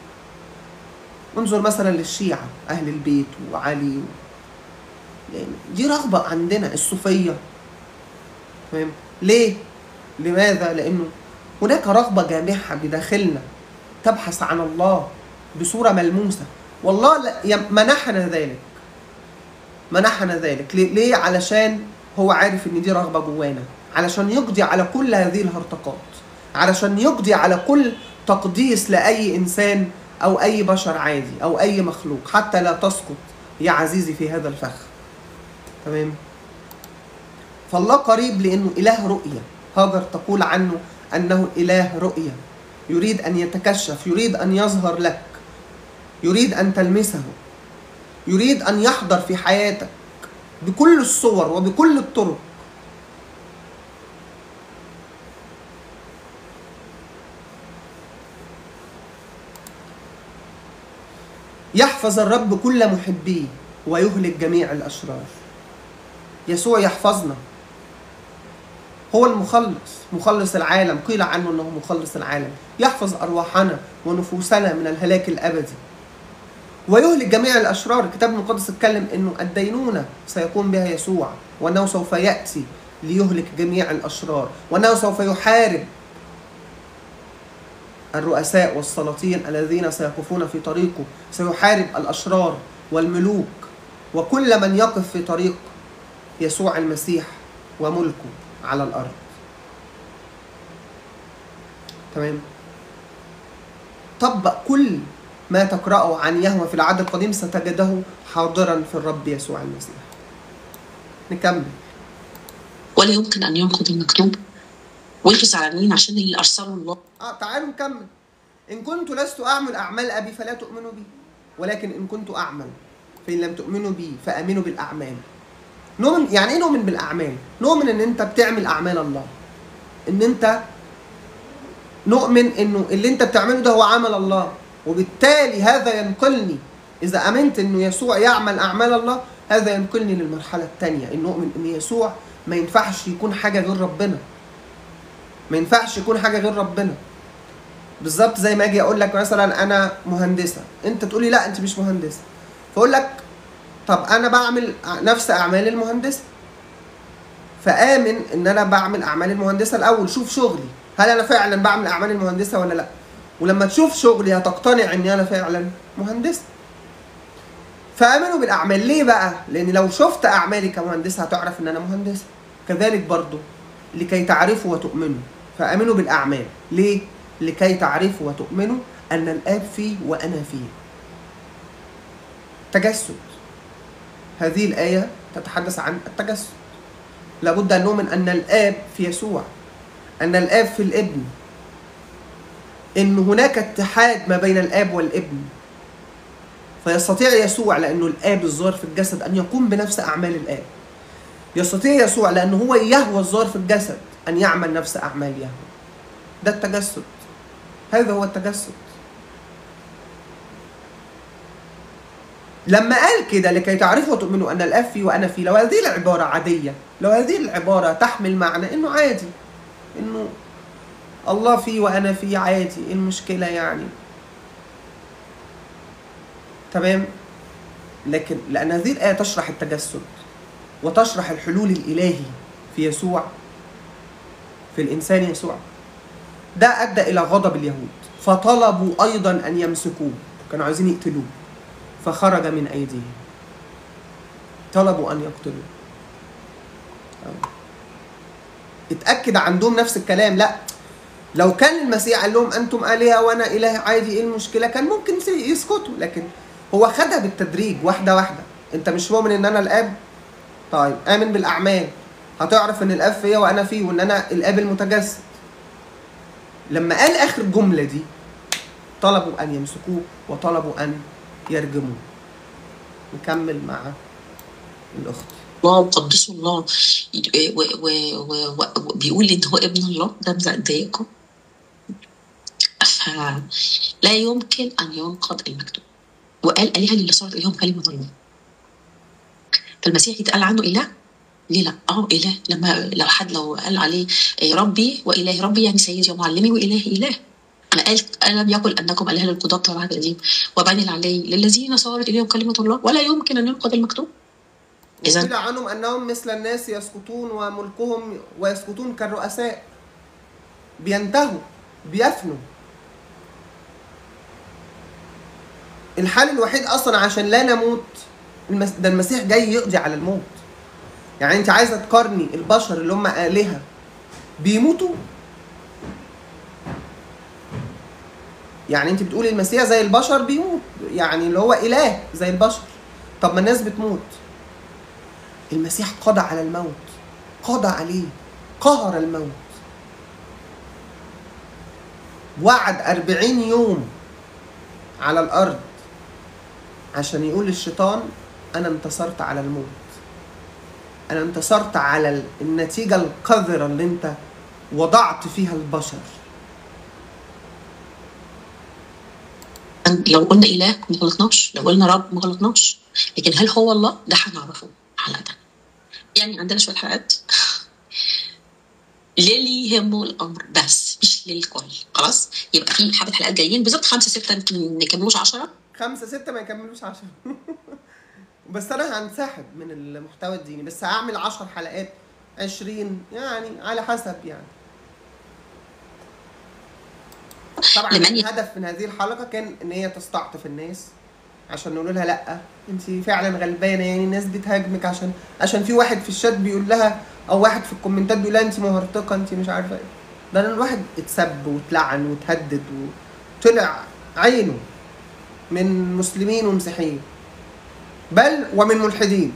انظر مثلا للشيعة أهل البيت وعلي و... يعني دي رغبة عندنا الصوفية تمام ليه؟ لماذا؟ لأنه هناك رغبة جامحة بداخلنا تبحث عن الله بصورة ملموسة والله لا- يم- منحنا ذلك منحنا ذلك ليه؟ ليه؟ علشان هو عارف ان دي رغبة جوانا علشان يقضي على كل هذه الهرطقات علشان يقضي على كل تقديس لأي إنسان أو أي بشر عادي أو أي مخلوق حتى لا تسقط يا عزيزي في هذا الفخ تمام فالله قريب لأنه إله رؤية هاجر تقول عنه أنه إله رؤية يريد أن يتكشف يريد أن يظهر لك يريد أن تلمسه يريد أن يحضر في حياتك بكل الصور وبكل الطرق يحفظ الرب كل محبيه ويهلك جميع الأشرار يسوع يحفظنا هو المخلص مخلص العالم قيل عنه انه مخلص العالم يحفظ ارواحنا ونفوسنا من الهلاك الابدي ويهلك جميع الاشرار الكتاب المقدس اتكلم انه الدينونه سيقوم بها يسوع وانه سوف ياتي ليهلك جميع الاشرار وانه سوف يحارب الرؤساء والسلاطين الذين سيقفون في طريقه سيحارب الاشرار والملوك وكل من يقف في طريق يسوع المسيح وملكه على الارض تمام طبق كل ما تقرأه عن يهوه في العهد القديم ستجده حاضرا في الرب يسوع المسيح نكمل ولا يمكن أن ينقض المكتوب ويحرص على مين عشان اللي أرسله الله اه تعالوا نكمل إن كنت لست أعمل أعمال أبي فلا تؤمنوا بي ولكن إن كنت أعمل فإن لم تؤمنوا بي فآمنوا بالأعمال نؤمن يعني إيه نؤمن بالأعمال؟ نؤمن إن أنت بتعمل أعمال الله إن أنت نؤمن إنه اللي أنت بتعمله ده هو عمل الله وبالتالي هذا ينقلني إذا آمنت إنه يسوع يعمل أعمال الله هذا ينقلني للمرحلة الثانية إن نؤمن إن يسوع ما ينفعش يكون حاجة غير ربنا ما ينفعش يكون حاجة غير ربنا بالظبط زي ما اجي اقول لك مثلا انا مهندسه انت تقولي لا انت مش مهندسه فاقول لك طب انا بعمل نفس اعمال المهندسه فامن ان انا بعمل اعمال المهندسه الاول شوف شغلي هل انا فعلا بعمل اعمال المهندسه ولا لا ولما تشوف شغلي هتقتنع ان انا فعلا مهندسه فامنوا بالاعمال ليه بقى لان لو شفت اعمالي كمهندسه هتعرف ان انا مهندسه كذلك برضو لكي تعرفوا وتؤمنوا فامنوا بالاعمال ليه لكي تعرفوا وتؤمنوا ان الاب فيه وانا فيه تجسد هذه الايه تتحدث عن التجسد لابد ان نؤمن ان الاب في يسوع ان الاب في الابن ان هناك اتحاد ما بين الاب والابن فيستطيع يسوع لانه الاب الظاهر في الجسد ان يقوم بنفس اعمال الاب يستطيع يسوع لانه هو يهوى الظاهر في الجسد ان يعمل نفس اعمال يهوى ده التجسد هذا هو التجسد لما قال كده لكي تعرفوا وتؤمنوا ان الاب فيه وانا فيه لو هذه العباره عاديه لو هذه العباره تحمل معنى انه عادي انه الله فيه وانا فيه عادي ايه المشكله يعني تمام لكن لان هذه الايه تشرح التجسد وتشرح الحلول الالهي في يسوع في الانسان يسوع ده ادى الى غضب اليهود فطلبوا ايضا ان يمسكوه كانوا عايزين يقتلوه فخرج من ايديهم طلبوا ان يقتلوه اتاكد عندهم نفس الكلام لا لو كان المسيح قال لهم انتم الهه وانا اله عادي ايه المشكله كان ممكن يسكتوا لكن هو خدها بالتدريج واحده واحده انت مش مؤمن ان انا الاب طيب امن بالاعمال هتعرف ان الاب فيا وانا فيه وان انا الاب المتجسد لما قال اخر جمله دي طلبوا ان يمسكوه وطلبوا ان يرجموه نكمل مع الاخت الله وقدسوا الله و- و- و- و- وبيقول ان هو ابن الله ده مضايقكم فلا يمكن ان ينقض المكتوب وقال الهه اللي صارت اليهم كلمه الله فالمسيح يتقال عنه اله ليه لا اه اله لما لو حد لو قال عليه إيه ربي واله ربي يعني سيدي ومعلمي والهي اله أنا قال ألم يقل أنكم أله للقضاة بتوع العهد القديم وبني العلي للذين صارت إليهم كلمة الله ولا يمكن أن ينقض المكتوب إذا وقيل عنهم انهم مثل الناس يسقطون وملكهم ويسقطون كالرؤساء بينتهوا بيفنوا الحل الوحيد اصلا عشان لا نموت المس... ده المسيح جاي يقضي على الموت يعني انت عايزه تقارني البشر اللي هم الهه بيموتوا يعني انت بتقولي المسيح زي البشر بيموت يعني اللي هو اله زي البشر طب ما الناس بتموت المسيح قضى على الموت قضى عليه قهر الموت وعد أربعين يوم على الأرض عشان يقول للشيطان أنا انتصرت على الموت أنا انتصرت على ال- النتيجة القذرة اللي أنت وضعت فيها البشر لو قلنا إله ما غلطناش لو قلنا رب ما غلطناش لكن هل هو الله ده هنعرفه حلقة تانية يعني عندنا شوية حلقات للي يهمه الأمر بس مش للكل خلاص يبقى في حبة حلقات جايين بالظبط خمسة ستة يمكن ما يكملوش عشرة خمسة ستة ما يكملوش عشرة بس أنا هنسحب من المحتوى الديني بس هعمل عشر حلقات عشرين يعني على حسب يعني طبعا لمن ي- الهدف من هذه الحلقة كان إن هي تستعطف الناس عشان نقول لها لأ أنت فعلا غلبانة يعني الناس بتهاجمك عشان عشان في واحد في الشات بيقول لها أو واحد في الكومنتات بيقول لها أنت مهرطقة أنت مش عارفة إيه ده أنا الواحد اتسب واتلعن واتهدد وطلع عينه من مسلمين ومسيحيين بل ومن ملحدين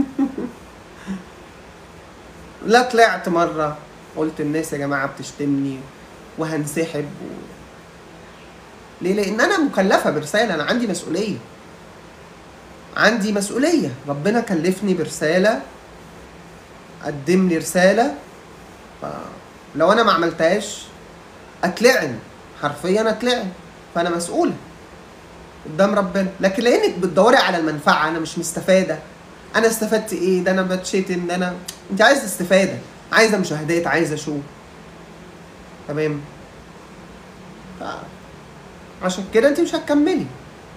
لا طلعت مرة قلت الناس يا جماعة بتشتمني وهنسحب و... ليه؟ لأن أنا مكلفة برسالة أنا عندي مسؤولية عندي مسؤولية ربنا كلفني برسالة قدم لي رسالة فلو أنا ما عملتهاش أتلعن حرفيا أتلعن فأنا مسؤولة قدام ربنا لكن لانك بتدوري على المنفعه انا مش مستفاده انا استفدت ايه ده انا بتشتم ده انا انت عايزه استفاده عايزه مشاهدات عايزه شو تمام ف... عشان كده انت مش هتكملي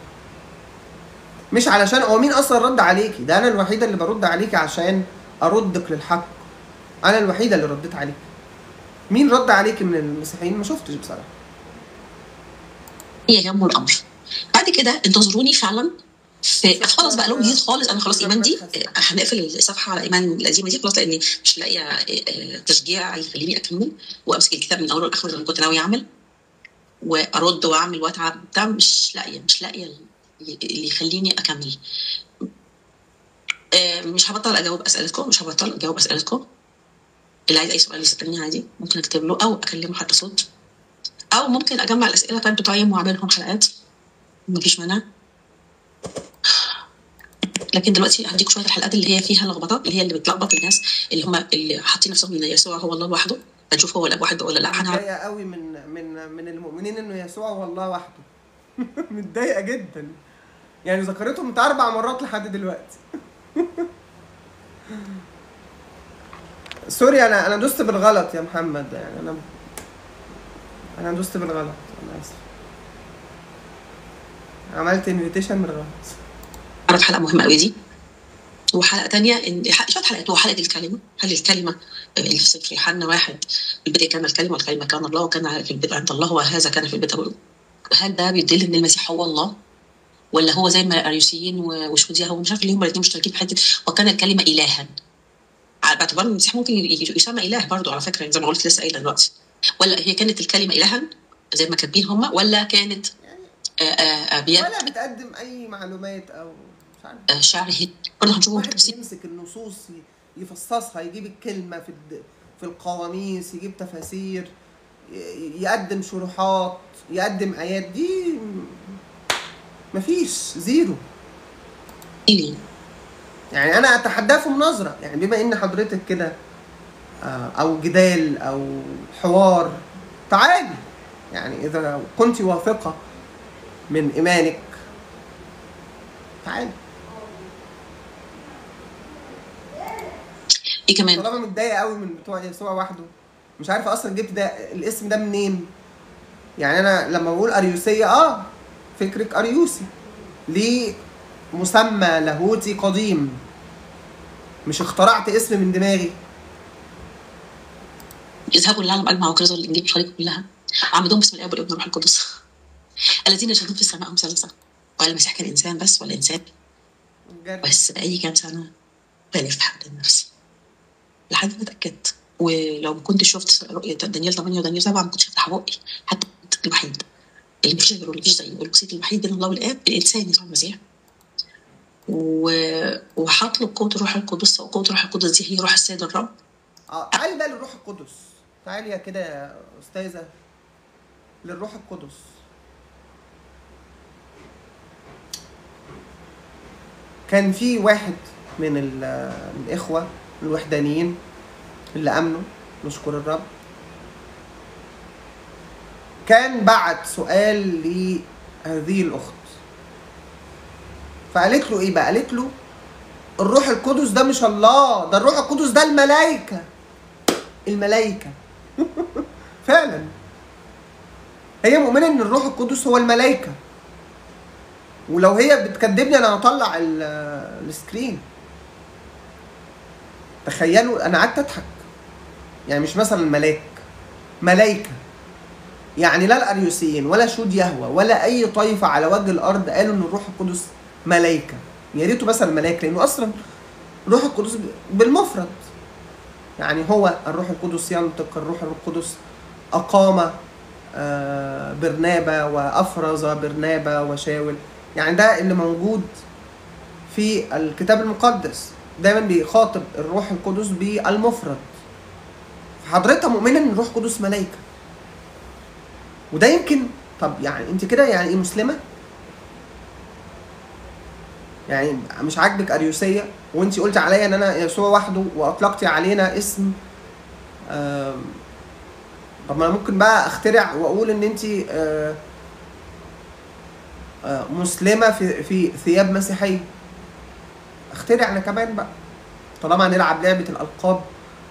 مش علشان هو مين اصلا رد عليكي ده انا الوحيده اللي برد عليكي عشان اردك للحق انا الوحيده اللي رديت عليكي مين رد عليكي من المسيحيين ما شفتش بصراحه يهمه الامر بعد كده انتظروني فعلا في خلاص بقى لون جديد خالص انا خلاص ايمان دي آه، هنقفل الصفحه على ايمان القديمه دي خلاص لاني مش لاقيه آه، آه، تشجيع يخليني اكمل وامسك الكتاب من اوله لاخره زي ما كنت ناوي اعمل وارد واعمل واتعب بتاع مش لاقيه مش لاقيه اللي يخليني اكمل آه، مش هبطل اجاوب اسئلتكم مش هبطل اجاوب اسئلتكم اللي عايز اي سؤال يسالني عادي ممكن اكتب له او اكلمه حتى صوت او ممكن اجمع الاسئله تايم تو تايم واعملهم حلقات مفيش مانع لكن دلوقتي هديكم شويه الحلقات اللي هي فيها لخبطات اللي هي اللي بتلخبط الناس اللي هم اللي حاطين نفسهم ان يسوع هو الله لوحده هنشوف هو الاب وحده ولا لا هنعرف متضايقه قوي من من من المؤمنين انه يسوع هو الله وحده متضايقه جدا يعني ذكرتهم بتاع اربع مرات لحد دلوقتي سوري انا انا دوست بالغلط يا محمد يعني انا انا دوست بالغلط انا اسف عملت انفيتيشن بالغلط نعرف حلقه مهمه قوي دي وحلقه تانية ان ح- شويه حلقات هو حلقه الكلمه هل الكلمه اللي في سفر يوحنا واحد في البدء كان الكلمه والكلمه كان الله وكان في البدء عند الله وهذا كان في البدء هل ده بيدل ان المسيح هو الله ولا هو زي ما الاريوسيين و- وشهود يهوه مش عارف ليه هم الاثنين مشتركين في حته وكان الكلمه الها على باعتبار ان المسيح ممكن ي- ي- يسمى اله برضه على فكره زي ما قلت لسه قايله دلوقتي ولا هي كانت الكلمه الها زي ما كاتبين هم ولا كانت يعني آه، آه، ابيات ولا بتقدم اي معلومات او مش عارف آه، شعر هيك برضه هنشوفه واحد بالتفصيل يمسك النصوص ي- يفصصها يجيب الكلمة في الد... في القواميس يجيب تفاسير ي- يقدم شروحات يقدم آيات دي م- مفيش زيرو ليه؟ يعني أنا أتحداه في مناظرة يعني بما إن حضرتك كده آه، أو جدال أو حوار تعالي يعني إذا كنت واثقة من إيمانك تعالي ايه كمان؟ طالما متضايقه قوي من بتوع يسوع وحده مش عارفه اصلا جبت ده الاسم ده منين يعني انا لما بقول اريوسيه اه فكرك اريوسي ليه مسمى لاهوتي قديم مش اخترعت اسم من دماغي اذهبوا للعالم اجمع وكرزوا الانجيل الخليقه كلها عمدوهم باسم الاب والابن والروح القدس الذين يشهدون في السماء هم ثلاثه وقال المسيح كان انسان بس ولا انسان بجد بس بقالي كام سنه بالغ في حق النفس لحد ما اتاكدت ولو ما كنتش شفت رؤيه دانيال 8 ودانيال 7 ما كنتش هفتح بقي حتى كنت الوحيد اللي مفيش غيره اللي مفيش زيه الوسيط الوحيد بين الله والاب الانسان يسوع المسيح و... وحط له قوه الروح القدس وقوه الروح القدس دي هي روح السيد الرب اه تعالي بقى للروح القدس تعالي يا كده يا استاذه للروح القدس كان في واحد من ال- الاخوه الوحدانيين اللي امنوا نشكر الرب كان بعت سؤال لهذه الاخت فقالت له ايه بقى قالت له الروح القدس ده مش الله ده الروح القدس ده الملائكه الملائكه فعلا هي مؤمنه ان الروح القدس هو الملائكه ولو هي بتكذبني انا هطلع ال- السكرين تخيلوا انا قعدت اضحك يعني مش مثلا ملاك ملائكه يعني لا الاريوسيين ولا شود يهوى ولا اي طائفه على وجه الارض قالوا ان الروح القدس ملائكه يا ريته مثلا ملاك لانه اصلا الروح القدس بالمفرد يعني هو الروح القدس ينطق الروح القدس أقام آه، برنابا وأفرز برنابا وشاول يعني ده اللي موجود في الكتاب المقدس دايما بيخاطب الروح القدس بالمفرد فحضرتها مؤمنة ان الروح القدس ملائكة وده يمكن طب يعني انت كده يعني ايه مسلمة؟ يعني مش عاجبك اريوسية وانت قلت عليا ان انا يسوع وحده واطلقتي علينا اسم آم، طب ما انا ممكن بقى اخترع واقول ان انت آه، آه، مسلمه في في ثياب مسيحيه اخترع انا كمان بقى طالما هنلعب لعبه الالقاب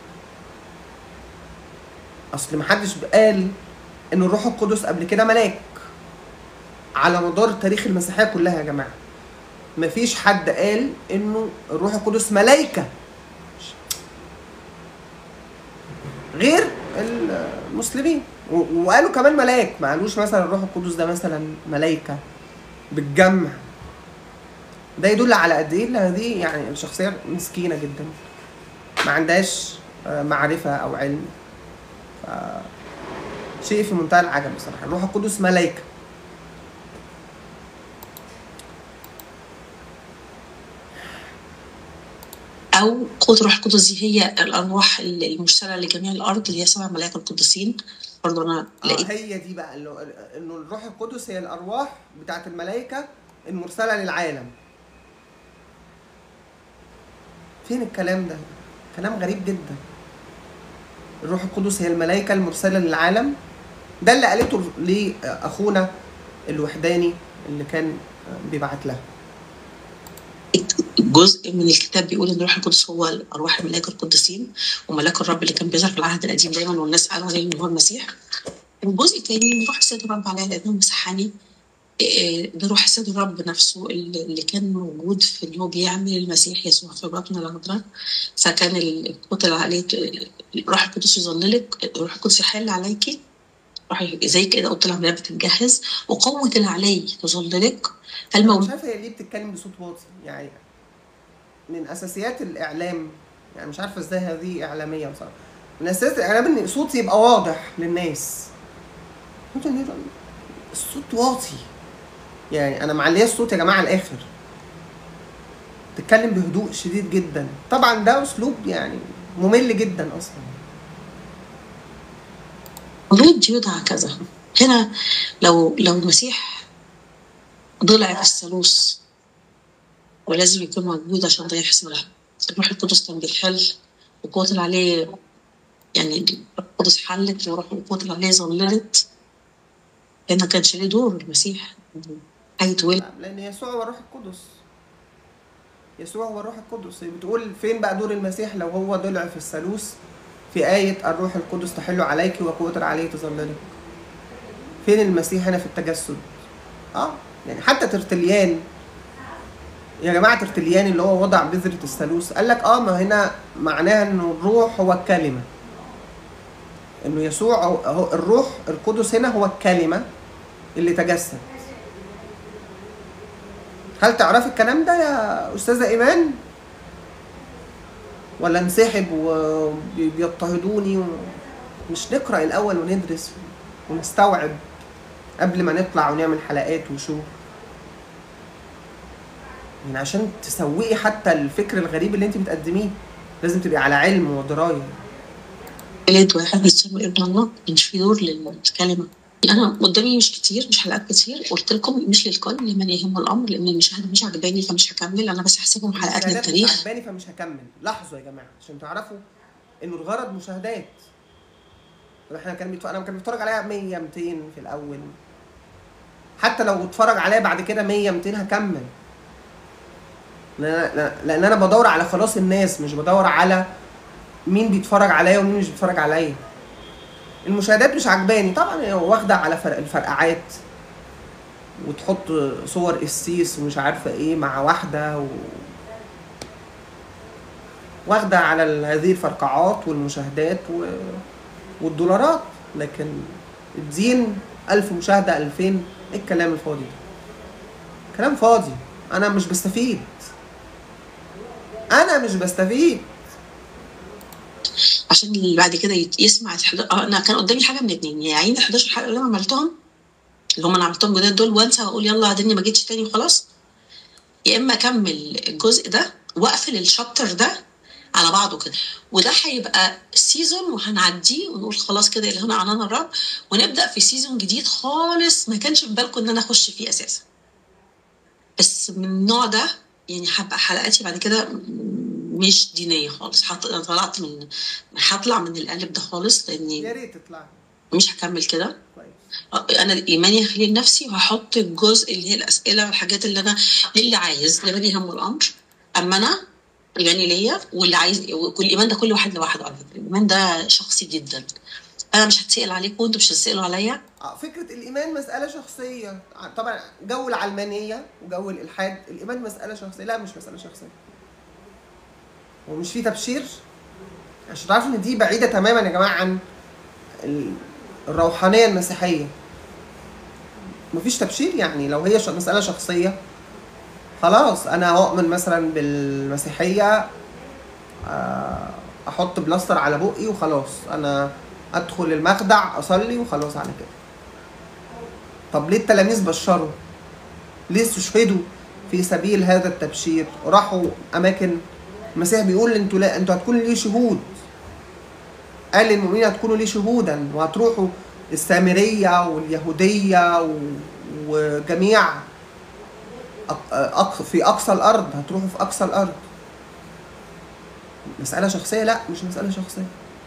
اصل محدش قال ان الروح القدس قبل كده ملاك على مدار تاريخ المسيحيه كلها يا جماعه مفيش حد قال انه الروح القدس ملائكه غير المسلمين و- وقالوا كمان ملاك ما قالوش مثلا الروح القدس ده مثلا ملائكه بالجمع ده يدل على قد ايه إن هذه يعني الشخصيه مسكينه جدا ما عندهاش آه، معرفه او علم ف شيء في منتهى العجب بصراحه الروح القدس ملائكه او قوه الروح القدس دي هي الارواح المرسله لجميع الارض اللي هي سبع ملائكه القديسين برضه انا آه لقيت هي دي بقى اللي- انه الروح القدس هي الارواح بتاعت الملائكه المرسله للعالم فين الكلام ده كلام غريب جدا الروح القدس هي الملائكه المرسله للعالم ده اللي قالته لاخونا الوحداني اللي كان بيبعت لها جزء من الكتاب بيقول ان الروح القدس هو ارواح الملائكه القديسين وملاك الرب اللي كان بيظهر في العهد القديم دايما والناس قالوا عليه ان هو المسيح وجزء تاني ان روح السيد الرب عليا لانه مسحني إيه، بروح السيد الرب نفسه اللي اللي كان موجود في ان هو بيعمل المسيح يسوع في بطن العذراء فكان القوة اللي عليه روح القدس يظللك روح القدس يحل عليكي روح زي كده اوضه العمليات بتتجهز وقوة العلي تظللك انا مش فالموضوع عارفه هي ليه بتتكلم بصوت واطي يعني من اساسيات الاعلام يعني مش عارفه ازاي هذه اعلاميه بصراحه من اساسيات الاعلام ان صوتي يبقى واضح للناس صوت الناس- الصوت واطي يعني انا معليه الصوت يا جماعه الاخر تتكلم بهدوء شديد جدا طبعا ده اسلوب يعني ممل جدا اصلا البيض يوضع كذا هنا لو لو المسيح ضلع في الثالوث ولازم يكون موجود عشان ده يحصل الروح القدس كان بيحل وقوة العلي يعني الروح القدس حلت وروح القوة العلي ظللت هنا كانش ليه دور المسيح هيتولد لان يسوع هو الروح القدس يسوع هو الروح القدس هي بتقول فين بقى دور المسيح لو هو ضلع في الثالوث في آية الروح القدس تحل عليك وقوة العلي تظللك فين المسيح هنا في التجسد اه يعني حتى ترتليان يا جماعة ترتليان اللي هو وضع بذرة الثالوث قال لك اه ما هنا معناها انه الروح هو الكلمة انه يسوع هو- هو الروح القدس هنا هو الكلمة اللي تجسد هل تعرفي الكلام ده يا استاذه ايمان ولا انسحب وبيضطهدوني و... مش نقرا الاول وندرس ونستوعب قبل ما نطلع ونعمل حلقات وشو يعني عشان تسوقي حتى الفكر الغريب اللي انت بتقدميه لازم تبقي على علم ودرايه ولد واحد بيسمى ابن الله مش في دور للكلمة أنا قدامي مش كتير مش حلقات كتير قلت لكم مش للكل لمن يهم الأمر لأن المشاهدة مش عجباني فمش هكمل أنا بس هحسبهم حلقات المشاهدات مش للتاريخ عجباني فمش هكمل لاحظوا يا جماعه عشان تعرفوا انه الغرض مشاهدات احنا كان بيتفرج انا كان بيتفرج عليها 100 200 في الاول حتى لو اتفرج عليها بعد كده 100 200 هكمل لان أنا- لان انا بدور على خلاص الناس مش بدور على مين بيتفرج عليا ومين مش بيتفرج عليا المشاهدات مش عجباني طبعا هي واخده على فرق الفرقعات وتحط صور قسيس ومش عارفه ايه مع واحده و... واخده على ال- هذه الفرقعات والمشاهدات و... والدولارات لكن الدين ألف مشاهدة ألفين ايه الكلام الفاضي ده كلام فاضي أنا مش بستفيد أنا مش بستفيد عشان اللي بعد كده يت- يسمع الحد... آه، أنا كان قدامي حاجة من اتنين يا عيني ال 11 حلقة اللي أنا عملتهم اللي هم أنا عملتهم جداد دول وأنسى وأقول يلا عدني ما جيتش تاني وخلاص يا إما أكمل الجزء ده وأقفل الشابتر ده على بعضه كده وده هيبقى سيزون وهنعديه ونقول خلاص كده اللي هنا عنانا الرب ونبدا في سيزون جديد خالص ما كانش في بالكم ان انا اخش فيه اساسا بس من النوع ده يعني هبقى حلقاتي بعد كده م- مش دينيه خالص حط... انا طلعت من هطلع من القالب ده خالص يا لاني ريت تطلع مش هكمل كده كويس انا ايماني هخليه لنفسي وهحط الجزء اللي هي الاسئله والحاجات اللي انا للي عايز لمن يهمه الامر اما انا ايماني ليا واللي عايز وكل ايمان ده كل واحد لوحده على فكره الايمان ده شخصي جدا انا مش هتسال عليكم وانتوا مش هتسالوا عليا آه، فكرة الإيمان مسألة شخصية طبعا جو العلمانية وجو الإلحاد الإيمان مسألة شخصية لا مش مسألة شخصية ومش في تبشير عشان تعرفوا إن دي بعيدة تماما يا جماعة عن ال- الروحانية المسيحية مفيش تبشير يعني لو هي ش- مسألة شخصية خلاص أنا هؤمن مثلا بالمسيحية آه، أحط بلاستر على بقي وخلاص أنا أدخل المخدع أصلي وخلاص على كده طب ليه التلاميذ بشروا؟ ليه استشهدوا في سبيل هذا التبشير؟ راحوا أماكن المسيح بيقول انتوا لا انتوا هتكونوا لي شهود. قال للمؤمنين هتكونوا لي شهودا وهتروحوا السامرية واليهودية و... وجميع أق... أق... في أقصى الأرض هتروحوا في أقصى الأرض. مسألة شخصية؟ لا مش مسألة شخصية.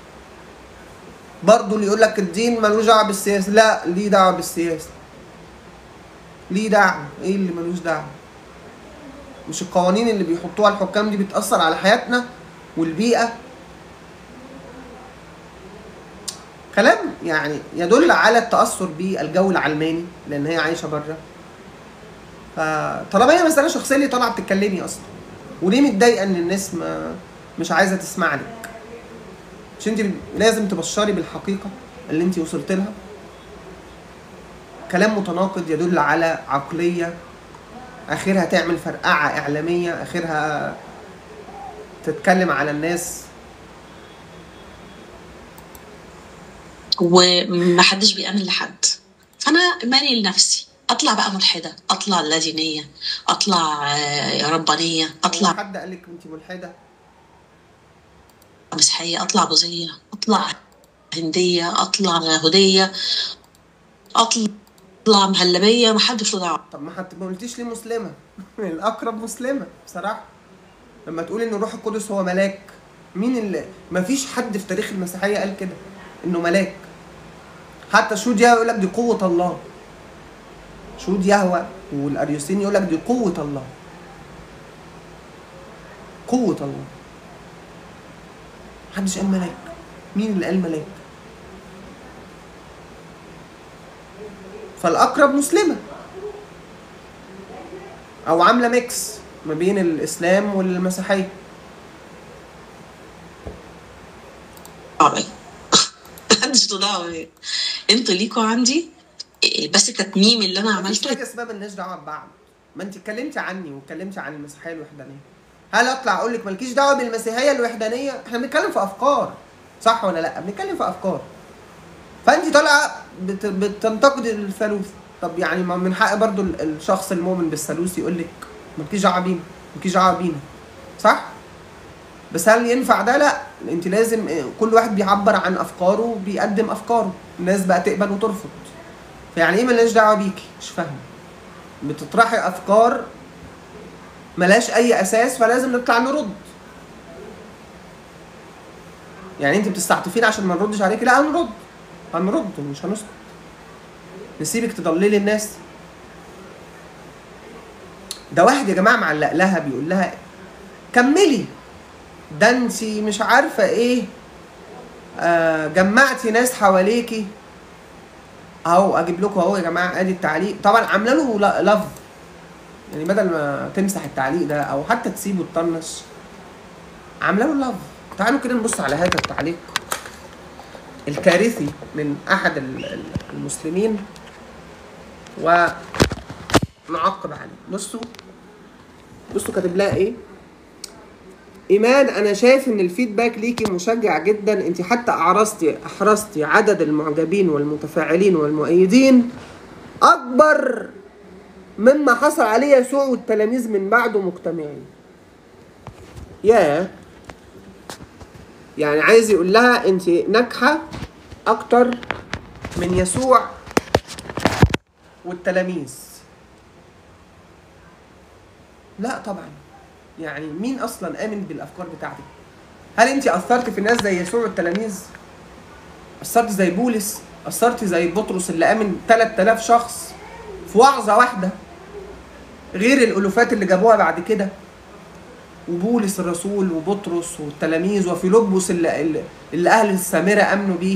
برضه اللي يقول لك الدين ملوش دعوه بالسياسه لا ليه دعوه بالسياسه ليه دعوه ايه اللي ملوش دعوه مش القوانين اللي بيحطوها الحكام دي بتاثر على حياتنا والبيئه كلام يعني يدل على التاثر بالجو العلماني لان هي عايشه بره فطالما هي مساله شخصيه ليه طالعه بتتكلمي اصلا وليه متضايقه ان الناس ما مش عايزه تسمع لك مش انت لازم تبشري بالحقيقه اللي انت وصلت لها كلام متناقض يدل على عقليه اخرها تعمل فرقعه اعلاميه اخرها تتكلم على الناس ومحدش بيأمن لحد فانا مالي لنفسي اطلع بقى ملحده اطلع لا دينيه اطلع آه، ربانيه هو اطلع حد قال لك انت ملحده مسيحيه اطلع بوذيه اطلع هنديه اطلع هديه اطلع مهلبيه محدش له دعوه طب ما حتى ما قلتيش ليه مسلمه الاقرب مسلمه بصراحه لما تقول ان الروح القدس هو ملاك مين اللي ما فيش حد في تاريخ المسيحيه قال كده انه ملاك حتى شهود يهوه يقول لك دي قوه الله شهود يهوه والاريوسين يقول لك دي قوه الله قوه الله محدش قال ملاك مين اللي قال ملاك فالاقرب مسلمه او عامله ميكس ما بين الاسلام والمسيحيه دعوه محدش له دعوه بيا انتوا ليكوا عندي إيه، بس التتميم اللي انا مفيش عملته حاجه اسمها مالناش دعوه ببعض ما انت اتكلمتي عني واتكلمتي عن المسيحيه الوحدانيه هل اطلع اقول لك مالكيش دعوه بالمسيحيه الوحدانيه احنا بنتكلم في افكار صح ولا لا بنتكلم في افكار فانت طالعه بت... بتنتقد الثالوث طب يعني ما من حق برضو ال- الشخص المؤمن بالثالوث يقول لك مالكيش دعوه بينا مالكيش دعوه بينا صح بس هل ينفع ده لا انت لازم كل واحد بيعبر عن افكاره بيقدم افكاره الناس بقى تقبل وترفض فيعني ايه مالناش دعوه بيكي مش فاهم بتطرحي افكار ملهاش اي اساس فلازم نطلع نرد يعني انت بتستعطفين عشان ما نردش عليكي لا هنرد هنرد مش هنسكت نسيبك تضللي الناس ده واحد يا جماعه معلق لها بيقول لها كملي ده انت مش عارفه ايه آه جمعتي ناس حواليكي اهو اجيب لكم اهو يا جماعه ادي التعليق طبعا عامله له ل- لف يعني بدل ما تمسح التعليق ده او حتى تسيبه تطنش عامله له لف تعالوا كده نبص على هذا التعليق الكارثي من احد ال- ال- المسلمين ونعقب عليه بصوا بصوا كاتب لها ايه ايمان انا شايف ان الفيدباك ليكي مشجع جدا انت حتى اعرستي احرزتي عدد المعجبين والمتفاعلين والمؤيدين اكبر مما حصل عليه يسوع والتلاميذ من بعده مجتمعين يا يعني عايز يقول لها انت ناجحه اكتر من يسوع والتلاميذ لا طبعا يعني مين اصلا امن بالافكار بتاعتك هل انت اثرت في ناس زي يسوع والتلاميذ اثرت زي بولس اثرت زي بطرس اللي امن 3000 شخص في وعظه واحده غير الالوفات اللي جابوها بعد كده وبولس الرسول وبطرس والتلاميذ وفيلبس اللي, اللي, اللي اهل السامره امنوا بيه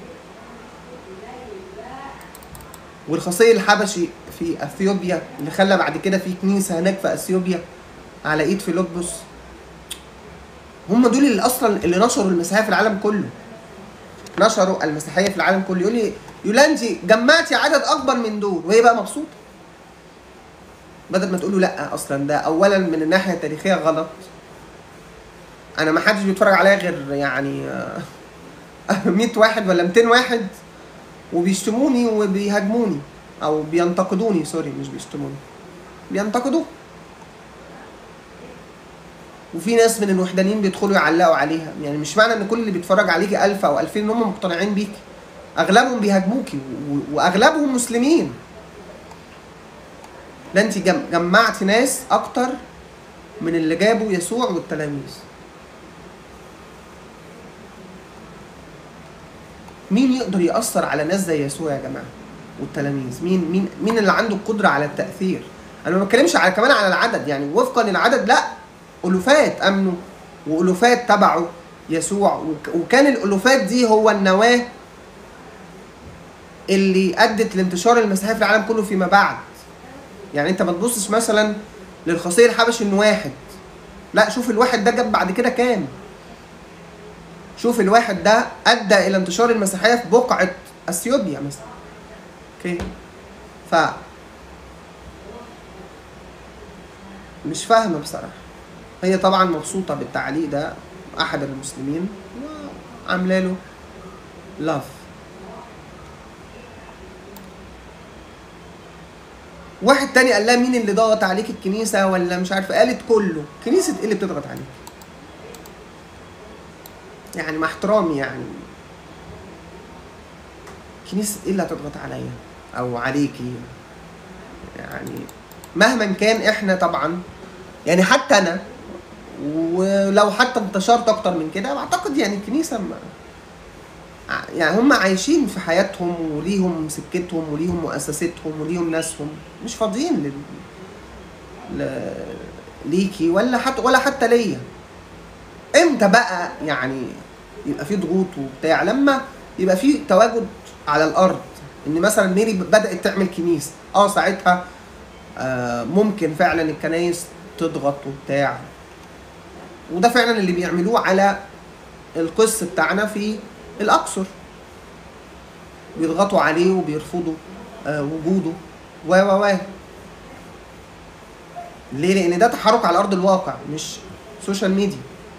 والخصي الحبشي في اثيوبيا اللي خلى بعد كده في كنيسه هناك في اثيوبيا على ايد فيلبس هم دول اللي اصلا اللي نشروا المسيحيه في العالم كله نشروا المسيحيه في العالم كله يقول لي يقول لها انت جمعتي عدد اكبر من دول وهي بقى مبسوطه بدل ما تقولوا لا اصلا ده اولا من الناحيه التاريخيه غلط انا ما حدش بيتفرج عليا غير يعني آه، 100 واحد ولا 200 واحد وبيشتموني وبيهاجموني او بينتقدوني سوري مش بيشتموني بينتقدوا وفي ناس من الوحدانيين بيدخلوا يعلقوا عليها يعني مش معنى ان كل اللي بيتفرج عليكي ألف او ألفين ان هم مقتنعين بيكي اغلبهم بيهاجموكي و- واغلبهم مسلمين لا انت جم... جمعتي ناس اكتر من اللي جابوا يسوع والتلاميذ مين يقدر يأثر على ناس زي يسوع يا جماعة والتلاميذ مين مين مين اللي عنده القدرة على التأثير انا ما بتكلمش على كمان على العدد يعني وفقا للعدد لا ألوفات أمنوا وألوفات تبعوا يسوع وك- وكان الألوفات دي هو النواة اللي أدت لانتشار المسيحية في العالم كله فيما بعد يعني انت ما تبصش مثلا للخصي الحبشي انه واحد لا شوف الواحد ده جاب بعد كده كام شوف الواحد ده ادى الى انتشار المسيحيه في بقعه اثيوبيا مثلا اوكي ف مش فاهمه بصراحه هي طبعا مبسوطه بالتعليق ده احد المسلمين وعامله له لاف واحد تاني قال لها مين اللي ضغط عليك الكنيسه ولا مش عارفه قالت كله كنيسه ايه اللي بتضغط عليك يعني مع احترامي يعني كنيسه ايه اللي هتضغط عليا او عليكي يعني مهما كان احنا طبعا يعني حتى انا ولو حتى انتشرت اكتر من كده اعتقد يعني الكنيسه ما يعني هم عايشين في حياتهم وليهم سكتهم وليهم مؤسستهم وليهم ناسهم مش فاضيين لل... ل... ليكي ولا حتى ولا حتى ليا امتى بقى يعني يبقى في ضغوط وبتاع لما يبقى في تواجد على الارض ان مثلا ميري بدات تعمل كنيسه اه ساعتها آه ممكن فعلا الكنايس تضغط وبتاع وده فعلا اللي بيعملوه على القس بتاعنا في الاقصر بيضغطوا عليه وبيرفضوا آه وجوده و و و ليه؟ لان ده تحرك على ارض الواقع مش سوشيال ميديا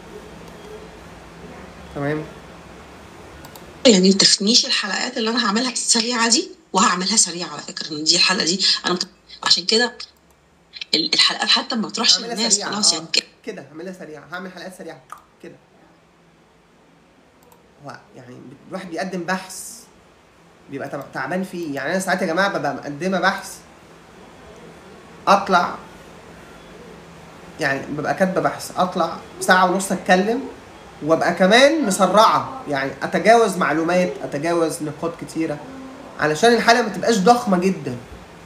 تمام يعني تفنيش الحلقات اللي انا هعملها سريعه دي وهعملها سريعه على فكره ان دي الحلقه دي انا مت... عشان كده ال- الحلقات حتى ما تروحش هعملها للناس سريعة خلاص آه. يعني ك- كده هعملها سريعة هعمل حلقات سريعة كده هو يعني الواحد بيقدم بحث بيبقى تع- تعبان فيه يعني انا ساعات يا جماعة ببقى مقدمة بحث اطلع يعني ببقى كاتبة بحث اطلع ساعة ونص اتكلم وابقى كمان مسرعة يعني اتجاوز معلومات اتجاوز نقاط كتيرة علشان الحلقة ما تبقاش ضخمة جدا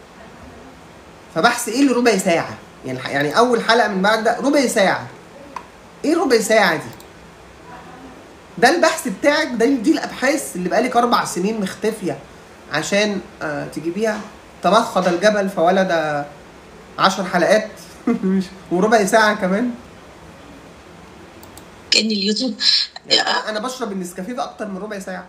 فبحث ايه اللي ربع ساعة يعني الح- يعني اول حلقة من بعد ده ربع ساعة ايه ربع ساعة دي ده البحث بتاعك ده دي الابحاث اللي بقالك اربع سنين مختفية عشان آه تجيبيها تمخض الجبل فولد عشر حلقات مش- وربع ساعة كمان كان اليوتيوب يعني أنا- انا بشرب النسكافيه ده اكتر من ربع ساعة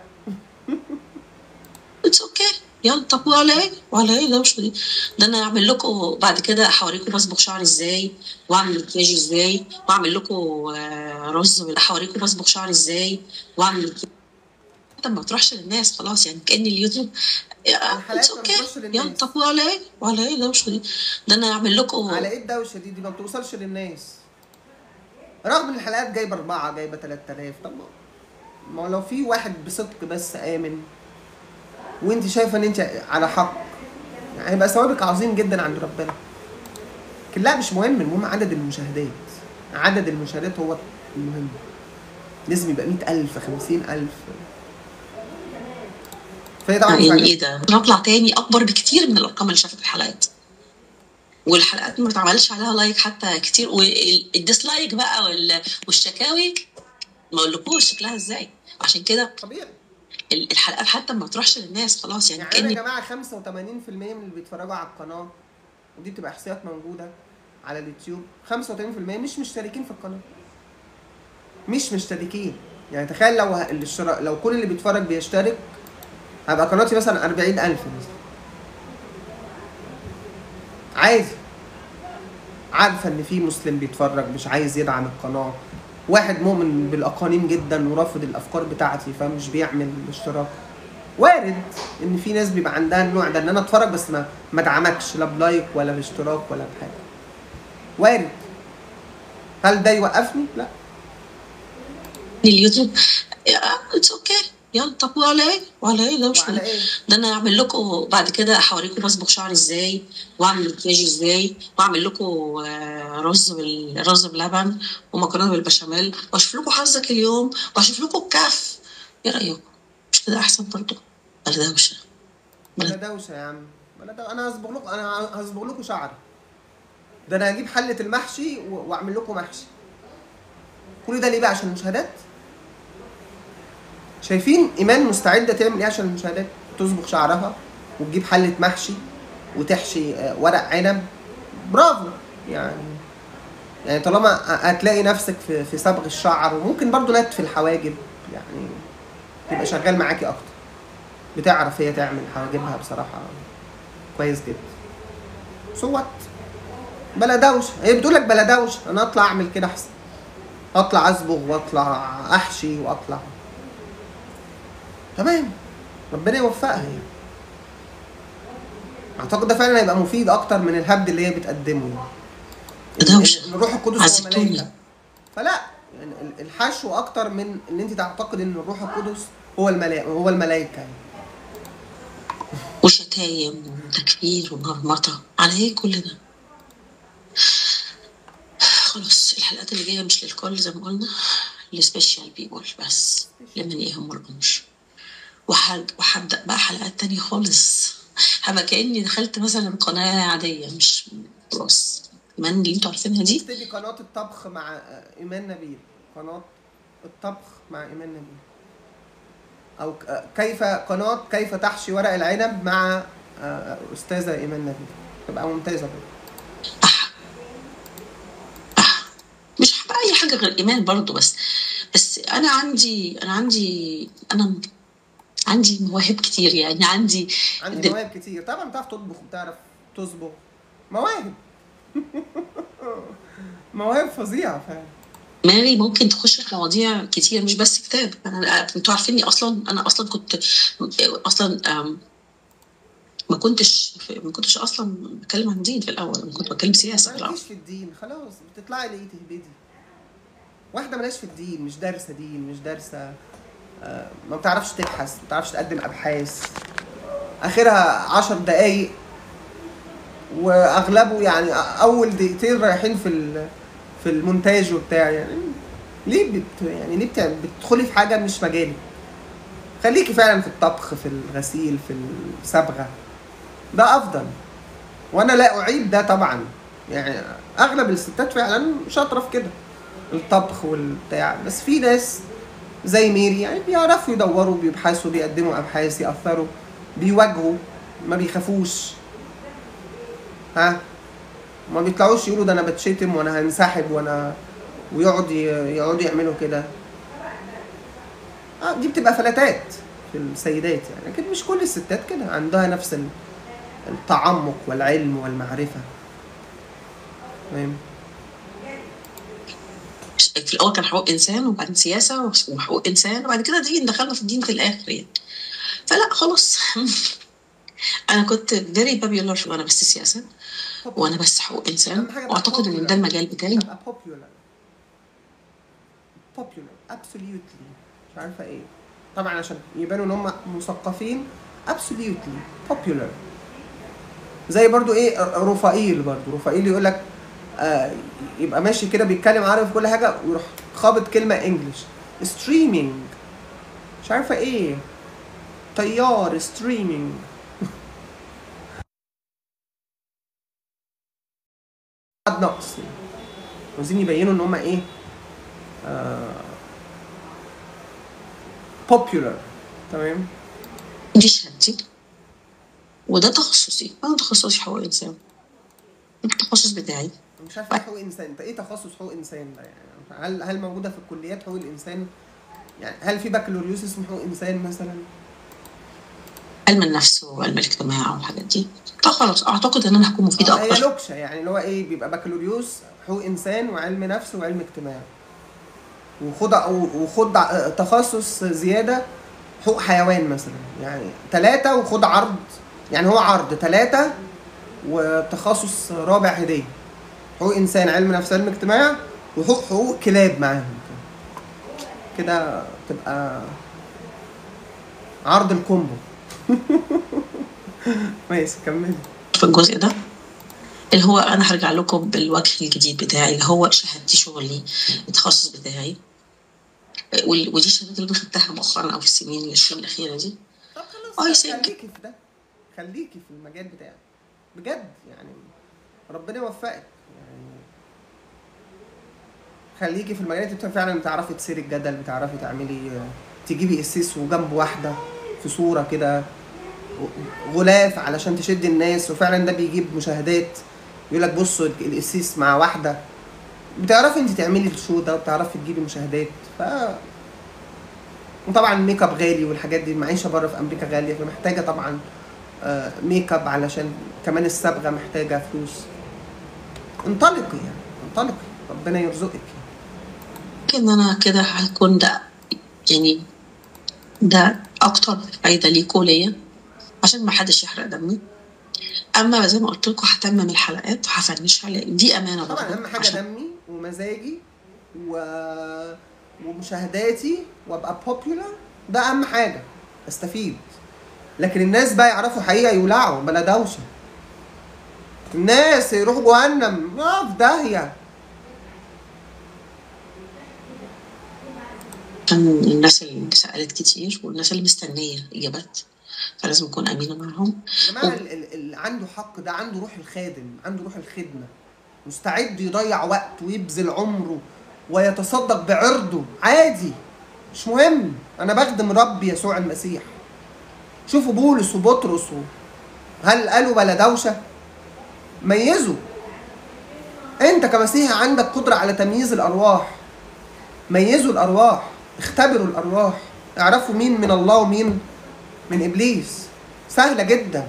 اتس اوكي يلا طب وعلى ايه؟ وعلى ايه ده مش دي ده انا اعمل لكم بعد كده هوريكم بصبغ شعري ازاي واعمل مكياج ازاي واعمل لكم آه، رز بال- هوريكم بصبغ شعري ازاي واعمل مكياج. حتى ما تروحش للناس خلاص يعني كان اليوتيوب الحلقات اتس ما اوكي بتروحش للناس. يلا طب وعلى ايه؟ وعلى ايه ده مش دي ده انا اعمل لكم على ايه الدوشه دي دي ما بتوصلش للناس رغم ان الحلقات جايبه اربعه جايبه 3000 طب ما- ما هو لو في واحد بصدق بس امن وانت شايفه ان انت على حق يعني هيبقى ثوابك عظيم جدا عند ربنا لكن لا مش مهم المهم عدد المشاهدات عدد المشاهدات هو المهم لازم يبقى 100000 50000 فهي طبعا مش يعني عاجباني. ايه ده؟ نطلع تاني اكبر بكتير من الارقام اللي شافت الحلقات والحلقات ما اتعملش عليها لايك حتى كتير والديسلايك بقى وال- والشكاوي ما اقولكوش شكلها ازاي عشان كده طبيعي ال- الحلقات حتى ما تروحش للناس خلاص يعني, يعني انا يا كان جماعه 85% من اللي بيتفرجوا على القناه ودي بتبقى احصائيات موجوده على اليوتيوب 85% مش مشتركين في القناه مش مشتركين يعني تخيل لو ه- الاشتراك لو كل اللي بيتفرج بيشترك هبقى قناتي مثلا 40000 مثلا عادي عارفه ان في مسلم بيتفرج مش عايز يدعم القناه واحد مؤمن بالاقانيم جدا ورافض الافكار بتاعتي فمش بيعمل اشتراك وارد ان في ناس بيبقى عندها النوع ده ان انا اتفرج بس ما ما ادعمكش لا بلايك ولا باشتراك ولا بحاجه وارد هل ده يوقفني لا اليوتيوب اتس اوكي يلا طب وعلى ايه؟ وعلى ايه ده مش وعلى ايه ده انا اعمل لكم بعد كده هوريكم بصبغ شعري ازاي واعمل مكياج ازاي واعمل لكم آه، رز بال... رز بلبن ومكرونه بالبشاميل واشوف لكم حظك اليوم واشوف لكم الكف ايه رايكم؟ مش كده احسن برضه ولا ده مش بلا دوشه يا عم بلا دوشه انا هصبغ لكم انا هصبغ لكم شعري ده انا هجيب حله المحشي و- واعمل لكم محشي كل ده ليه بقى عشان المشاهدات شايفين ايمان مستعده تعمل ايه عشان المشاهدات تصبغ شعرها وتجيب حله محشي وتحشي آه، ورق عنب برافو يعني يعني طالما هتلاقي نفسك في في صبغ الشعر وممكن برضو نتف الحواجب يعني يبقى شغال معاكي اكتر بتعرف هي تعمل حواجبها بصراحه كويس جدا صوت بلا دوشه هي بتقول لك بلا دوشه انا اطلع اعمل كده احسن اطلع اصبغ واطلع احشي واطلع تمام ربنا يوفقها يعني اعتقد ده فعلا هيبقى مفيد اكتر من الهبد اللي هي بتقدمه يعني دوشة. إن الروح القدس هو عذبتوني. ملائكه فلا يعني ال- الحشو اكتر من ان انت تعتقد ان الروح القدس هو الملائكه هو الملائكه يعني. وشتايم وتكبير ومرمطة على ايه كل ده خلاص الحلقات اللي جاية مش للكل زي ما قلنا لسبيشال بيبول بس لمن يهم الأمر وحد وهبدأ بقى حلقات تانية خالص هبقى كأني دخلت مثلا قناة عادية مش خلاص كمان اللي انتوا عارفينها دي اكتبي قناه الطبخ مع آه، ايمان نبيل قناه الطبخ مع ايمان نبيل او ك- آه، كيف قناه كيف تحشي ورق العنب مع آه، استاذه ايمان نبيل تبقى ممتازه برضه أح أح مش هبقى أي حاجة غير إيمان برضو بس بس أنا عندي أنا عندي أنا عندي مواهب كتير يعني عندي عندي دل- مواهب كتير طبعا بتعرف تطبخ وبتعرف تصبغ مواهب مواهب فظيعه فعلا ماري ممكن تخش في مواضيع كتير مش بس كتاب انا انتوا عارفيني اصلا انا اصلا كنت اصلا أم، ما كنتش ما كنتش اصلا بتكلم عن دين في الاول انا كنت بتكلم سياسه في الاول مالكيش في الدين خلاص بتطلعي ليه تهبدي واحده مالهاش في الدين مش دارسه دين مش دارسه آه، ما بتعرفش تبحث ما بتعرفش تقدم ابحاث اخرها عشر دقايق واغلبه يعني اول دقيقتين رايحين في ال- في المونتاج وبتاع يعني ليه بت يعني ليه بتع- بتدخلي في حاجه مش مجالك خليكي فعلا في الطبخ في الغسيل في الصبغه ده افضل وانا لا اعيد ده طبعا يعني اغلب الستات فعلا شاطره في كده الطبخ والبتاع بس في ناس زي ميري يعني بيعرفوا يدوروا بيبحثوا بيقدموا ابحاث ياثروا بيواجهوا ما بيخافوش ها ما بيطلعوش يقولوا ده انا بتشتم وانا هنسحب وانا ويقعد ي- يقعدوا يعملوا كده اه دي بتبقى فلتات في السيدات يعني لكن مش كل الستات كده عندها نفس ال- التعمق والعلم والمعرفة فاهم في الاول كان حقوق انسان وبعدين سياسه وحقوق انسان وبعد كده دين دخلنا في الدين في الاخر يعني فلا خلاص انا كنت فيري بابيولار وانا بس سياسه وانا بس حقوق انسان أهم حاجة تبقى واعتقد ان popular. ده المجال بتاعي تبقى popular popular absolutely مش عارفة ايه طبعا عشان يبانوا ان هم مثقفين absolutely popular زي برضو ايه رفائيل برضو رفائيل يقول لك آه يبقى ماشي كده بيتكلم عارف كل حاجة ويروح خابط كلمة انجلش ستريمينج مش عارفة ايه طيار ستريمينج قد نقص يعني. عاوزين يبينوا ان هم ايه آه popular تمام دي شهادتي وده تخصصي انا تخصصي حقوق انسان التخصص بتاعي مش عارف ايه حقوق انسان انت ايه تخصص حقوق انسان ده يعني هل هل موجوده في الكليات حقوق الانسان يعني هل في بكالوريوس اسمه حقوق انسان مثلا علم النفس وعلم الاجتماع والحاجات دي فخلاص اعتقد ان انا هكون مفيده آه، هي اكتر لوكشه يعني اللي هو ايه بيبقى بكالوريوس حقوق انسان وعلم نفس وعلم اجتماع وخد وخد ع- تخصص زياده حقوق حيوان مثلا يعني ثلاثه وخد عرض يعني هو عرض ثلاثه وتخصص رابع هديه حقوق انسان علم نفس علم اجتماع وحقوق حقوق كلاب معاهم كده تبقى عرض الكومبو ماشي كملي في الجزء ده اللي هو انا هرجع لكم بالوجه الجديد بتاعي اللي هو شهادتي شغلي التخصص بتاعي وال- ودي الشهادات اللي انا خدتها مؤخرا او في السنين العشرين الاخيره دي طب آه، خلاص يسجل. خليكي في ده خليكي في المجال بتاعك بجد يعني ربنا يوفقك يعني خليكي في المجال انت فعلا بتعرفي تسيري الجدل بتعرفي تعملي تجيبي اسيس وجنب واحده في صوره كده غلاف علشان تشد الناس وفعلا ده بيجيب مشاهدات يقول لك بصوا القسيس مع واحده بتعرفي انت تعملي الشو ده وبتعرفي تجيبي مشاهدات ف وطبعا الميك اب غالي والحاجات دي المعيشه بره في امريكا غاليه فمحتاجه طبعا آه، ميك اب علشان كمان الصبغه محتاجه فلوس انطلقي يعني انطلقي ربنا يرزقك يمكن انا كده هيكون ده يعني ده اكتر فايده ليكوا ليا عشان ما حدش يحرق دمي اما زي ما قلت لكم هتمم الحلقات وهفنشها لأن دي امانه طبعا برضه اهم حاجه عشان دمي ومزاجي و... ومشاهداتي وابقى بوبيولار ده اهم حاجه استفيد لكن الناس بقى يعرفوا حقيقه يولعوا بلا دوشه الناس يروحوا جهنم اه في داهيه عشان الناس اللي سالت كتير والناس اللي مستنيه اجابات فلازم اكون امينه معاهم يا جماعه ال- ال- اللي عنده حق ده عنده روح الخادم عنده روح الخدمه مستعد يضيع وقت ويبذل عمره ويتصدق بعرضه عادي مش مهم انا بخدم ربي يسوع المسيح شوفوا بولس وبطرس و... هل قالوا بلا دوشه ميزوا انت كمسيحي عندك قدره على تمييز الارواح ميزوا الارواح اختبروا الارواح اعرفوا مين من الله ومين من ابليس سهله جدا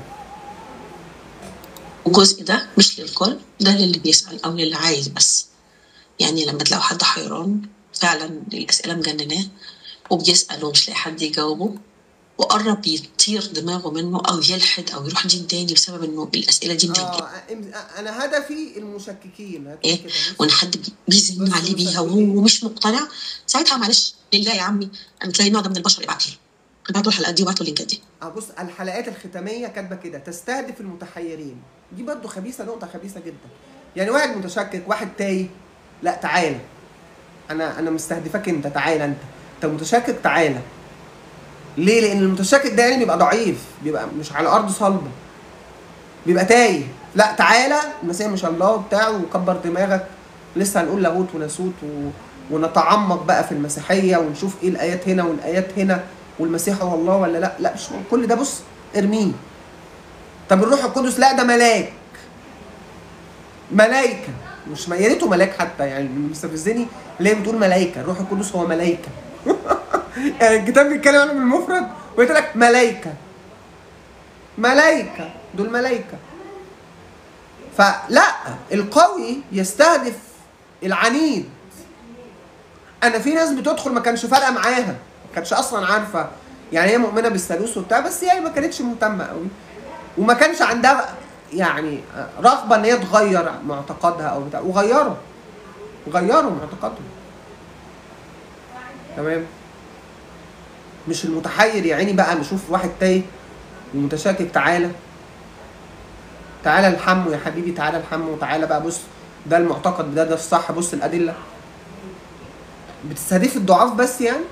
والجزء ده مش للكل ده للي بيسأل أو للي عايز بس يعني لما تلاقوا حد حيران فعلا الأسئلة مجنناه وبيسأل ومش لاقي حد يجاوبه وقرب يطير دماغه منه أو يلحد أو يروح دين تاني بسبب إنه الأسئلة دي مجننة اه إم- انا هدفي المشككين هتقول إيه كده بس. وإن حد بي- بيزن بس عليه بيها مصدقين. وهو مش مقتنع ساعتها معلش لله يا عمي أنا تلاقي النوع ده من البشر ابعت لي ابعتوا الحلقات دي وابعتوا اللينكات دي اه بص الحلقات الختاميه كاتبه كده تستهدف المتحيرين دي برضو خبيثه نقطه خبيثه جدا يعني واحد متشكك واحد تايه لا تعالى انا انا مستهدفك انت تعالى انت انت متشكك تعالى ليه لان المتشكك ده يعني بيبقى ضعيف بيبقى مش على ارض صلبه بيبقى تايه لا تعالى المسيح مش الله وبتاع وكبر دماغك لسه هنقول لاهوت وناسوت و... ونتعمق بقى في المسيحيه ونشوف ايه الايات هنا والايات هنا والمسيح هو الله ولا لا لا مش كل ده بص ارميه طب الروح القدس لا ده ملاك ملايكه مش ما- يا ريته ملاك حتى يعني اللي مستفزني اللي هي بتقول ملايكه الروح القدس هو ملايكه يعني الكتاب بيتكلم عنه بالمفرد ويقول لك ملايكه ملايكه دول ملايكه فلا القوي يستهدف العنيد انا في ناس بتدخل ما كانش فارقه معاها ما كانتش اصلا عارفه يعني هي مؤمنه بالثالوث وبتاع بس هي ما كانتش مهتمه قوي وما كانش عندها يعني رغبه ان هي تغير معتقدها او بتاع وغيروا غيروا معتقدهم تمام مش المتحير يا عيني بقى نشوف واحد تايه ومتشكك تعالى تعالى الحمو يا حبيبي تعالى الحمو تعالى بقى بص ده المعتقد ده ده الصح بص الادله بتستهدف الضعاف بس يعني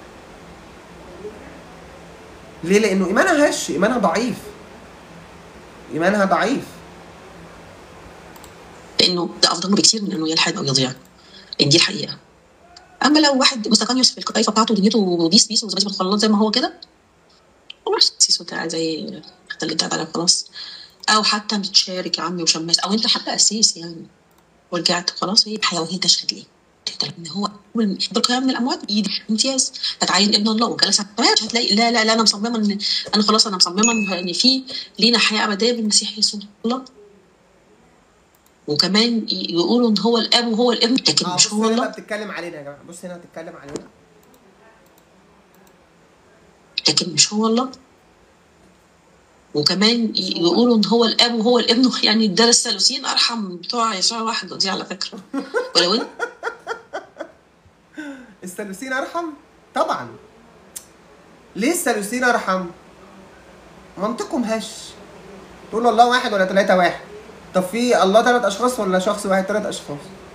ليه لانه ايمانها هش ايمانها ضعيف ايمانها ضعيف لانه ده افضل له بكتير من انه يلحد او يضيع لان دي الحقيقه اما لو واحد مستقنيوس في القطايفه بتاعته دنيته بيس بيس وزبادي بالخلاط زي ما هو كده ومش سيسو بتاع زي اللي بتاع على خلاص او حتى متشارك يا عمي وشماس او انت حتى اسيس يعني ورجعت خلاص هي الحياه وهي تشهد ليه تقدر ان هو اول بالقيام من الاموات بايد امتياز تتعين ابن الله وجلس على السماوات هتلاقي لا لا لا انا مصممه ان انا خلاص انا مصممه ان في لينا حياه ابديه بالمسيح يسوع الله وكمان يقولوا ان هو الاب وهو الابن لكن اه مش بص هو هنا بقى الله بتتكلم علينا يا جماعه بص هنا بتتكلم علينا لكن مش هو الله وكمان يقولوا ان هو الاب وهو الابن يعني ده الثالوثين ارحم بتوع يسوع وحده دي على فكره ولو ان الثالوثين ارحم طبعا ليه الثالوثين ارحم منطقهم هش تقول له الله واحد ولا ثلاثة واحد طب في الله ثلاث اشخاص ولا شخص واحد ثلاث اشخاص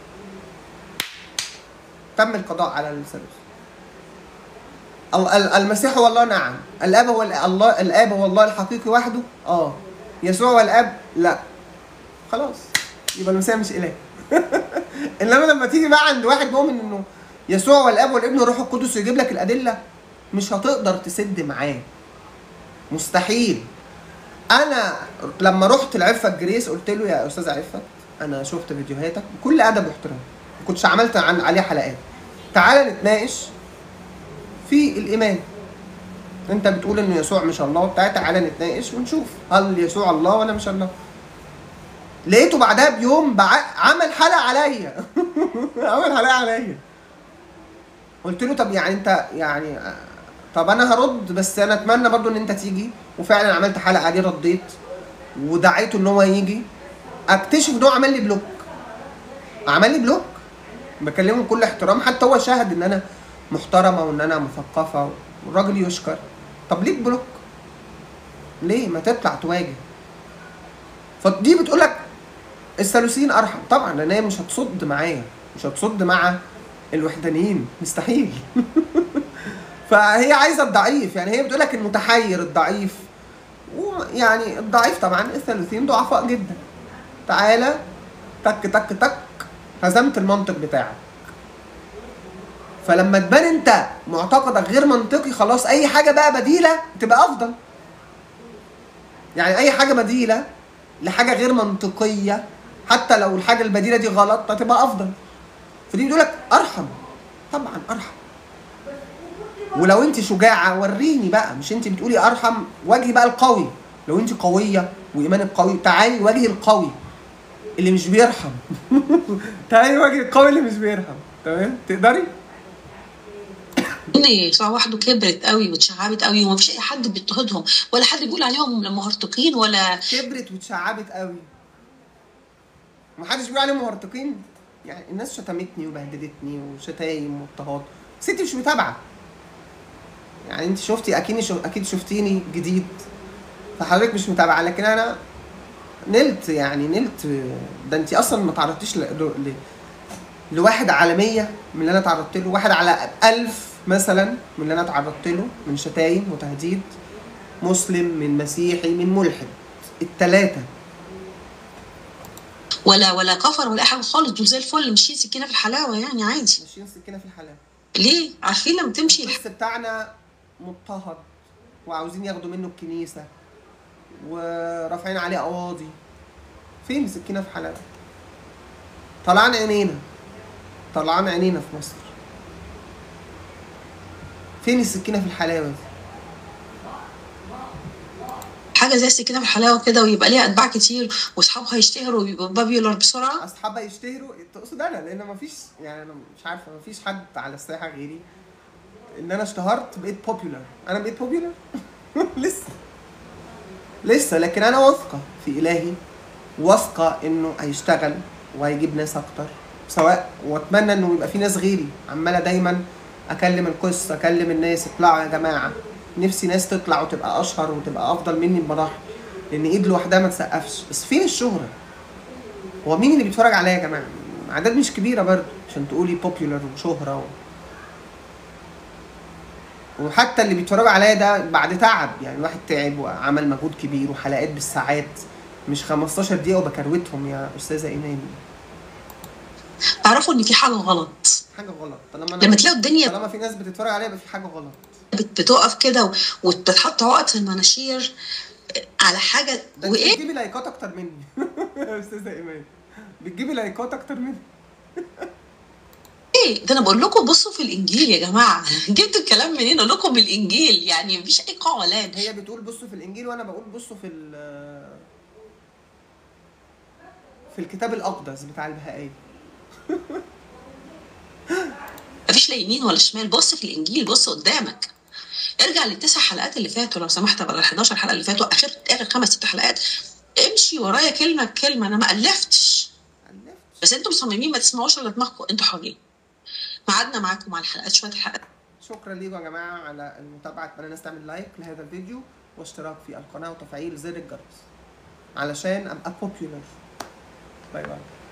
تم القضاء على الثالوث ال- ال- المسيح هو الله نعم الاب هو ال- الله الاب هو الله الحقيقي وحده اه يسوع هو الاب لا خلاص يبقى المسيح مش اله انما لما تيجي بقى عند واحد مؤمن انه يسوع والاب والابن والروح القدس يجيب لك الادله مش هتقدر تسد معاه مستحيل انا لما رحت لعفت جريس قلت له يا استاذ عفت انا شفت فيديوهاتك بكل ادب واحترام ما كنتش عملت عن عليها حلقات تعالى نتناقش في الايمان انت بتقول ان يسوع مش الله وبتاع تعالى نتناقش ونشوف هل يسوع الله ولا مش الله لقيته بعدها بيوم بع... عمل حلقه عليا عمل حلقه عليا قلت له طب يعني انت يعني آه، طب انا هرد بس انا اتمنى برضو ان انت تيجي وفعلا عملت حلقه عليه رديت ودعيته ان هو يجي اكتشف ان هو عمل لي بلوك عمل لي بلوك بكلمه بكل احترام حتى هو شاهد ان انا محترمه وان انا مثقفه والراجل يشكر طب ليه بلوك ليه ما تطلع تواجه فدي بتقول لك الثالوثيين ارحم طبعا لان هي مش هتصد معايا مش هتصد مع الوحدانيين مستحيل فهي عايزه الضعيف يعني هي بتقول لك المتحير الضعيف ويعني الضعيف طبعا الثالوثيين ضعفاء جدا تعالى تك تك تك هزمت المنطق بتاعك فلما تبان انت معتقدك غير منطقي خلاص اي حاجه بقى بديله تبقى افضل يعني اي حاجه بديله لحاجه غير منطقيه حتى لو الحاجه البديله دي غلط هتبقى افضل فدي بتقول لك ارحم طبعا ارحم ولو انت شجاعه وريني بقى مش انت بتقولي ارحم واجهي بقى القوي لو انت قويه وايمانك قوي تعالي واجهي القوي اللي مش بيرحم تعالي واجهي القوي اللي مش بيرحم تمام تقدري ان يسوع وحده كبرت قوي واتشعبت قوي وما فيش اي حد بيضطهدهم ولا حد بيقول عليهم مهرطقين ولا كبرت واتشعبت قوي محدش بيقول عليهم مهرطقين يعني الناس شتمتني وبهدلتني وشتايم واضطهاد بس انت مش متابعه يعني انت شفتي اكيد شو اكيد شفتيني جديد فحضرتك مش متابعه لكن انا نلت يعني نلت ده انت اصلا ما تعرضتيش ل... ل... لواحد عالميه من اللي انا تعرضت له واحد على ألف مثلا من اللي انا تعرضت له من شتايم وتهديد مسلم من مسيحي من ملحد التلاتة ولا ولا كفر ولا اي حاجه خالص دول زي الفل ماشيين سكينه في الحلاوه يعني عادي ماشيين سكينة في الحلال ليه عارفين لما تمشي القس بتاعنا مضطهد وعاوزين ياخدوا منه الكنيسة ورافعين عليه قواضي فين السكينة في حلال طلعان عينينا طلعان عينينا في مصر فين السكينة في الحلاوة دي حاجه زي السكينه في الحلاوه كده ويبقى ليها اتباع كتير واصحابها يشتهروا ويبقوا بابيولار بسرعه اصحابها يشتهروا تقصد انا لان مفيش يعني انا مش عارفه مفيش حد على الساحه غيري ان انا اشتهرت بقيت بوبيولار انا بقيت بوبيولار لسه لسه لكن انا واثقه في الهي واثقه انه هيشتغل وهيجيب ناس اكتر سواء واتمنى انه يبقى في ناس غيري عماله دايما اكلم القس اكلم الناس اطلعوا يا جماعه نفسي ناس تطلع وتبقى اشهر وتبقى افضل مني بمراحل لان ايد لوحدها ما تسقفش بس فين الشهره هو مين اللي بيتفرج عليا يا جماعه اعداد مش كبيره برضه عشان تقولي بوبيولار وشهره و... وحتى اللي بيتفرجوا عليا ده بعد تعب يعني الواحد تعب وعمل مجهود كبير وحلقات بالساعات مش 15 دقيقه وبكروتهم يا استاذه ايمان اعرفوا ان في حاجه غلط حاجه غلط طالما لما تلاقوا الدنيا طالما في ناس بتتفرج عليا يبقى في حاجه غلط بت- بتقف كده و- وتتحط عقد في المناشير على حاجه ده انت وايه بتجيبي لايكات اكتر مني يا استاذه ايمان بتجيبي لايكات اكتر مني ايه ده انا بقول لكم بصوا في الانجيل يا جماعه جبتوا الكلام منين اقول لكم الانجيل يعني مفيش اي قولان هي بتقول بصوا في الانجيل وانا بقول بصوا في ال- في الكتاب الاقدس بتاع البهائيه مفيش لا يمين ولا شمال بص في الانجيل بص قدامك ارجع للتسع حلقات اللي فاتوا لو سمحت ولا ال 11 حلقه اللي فاتوا اخر اخر خمس ست حلقات امشي ورايا كلمه بكلمه انا ما الفتش ألفت. بس انتوا مصممين ما تسمعوش الا دماغكم انتوا حرين ميعادنا معاكم على الحلقات شويه الحلقات شكرا ليكم يا جماعه على المتابعه اتمنى الناس تعمل لايك لهذا الفيديو واشتراك في القناه وتفعيل زر الجرس علشان ابقى بوبيولار باي باي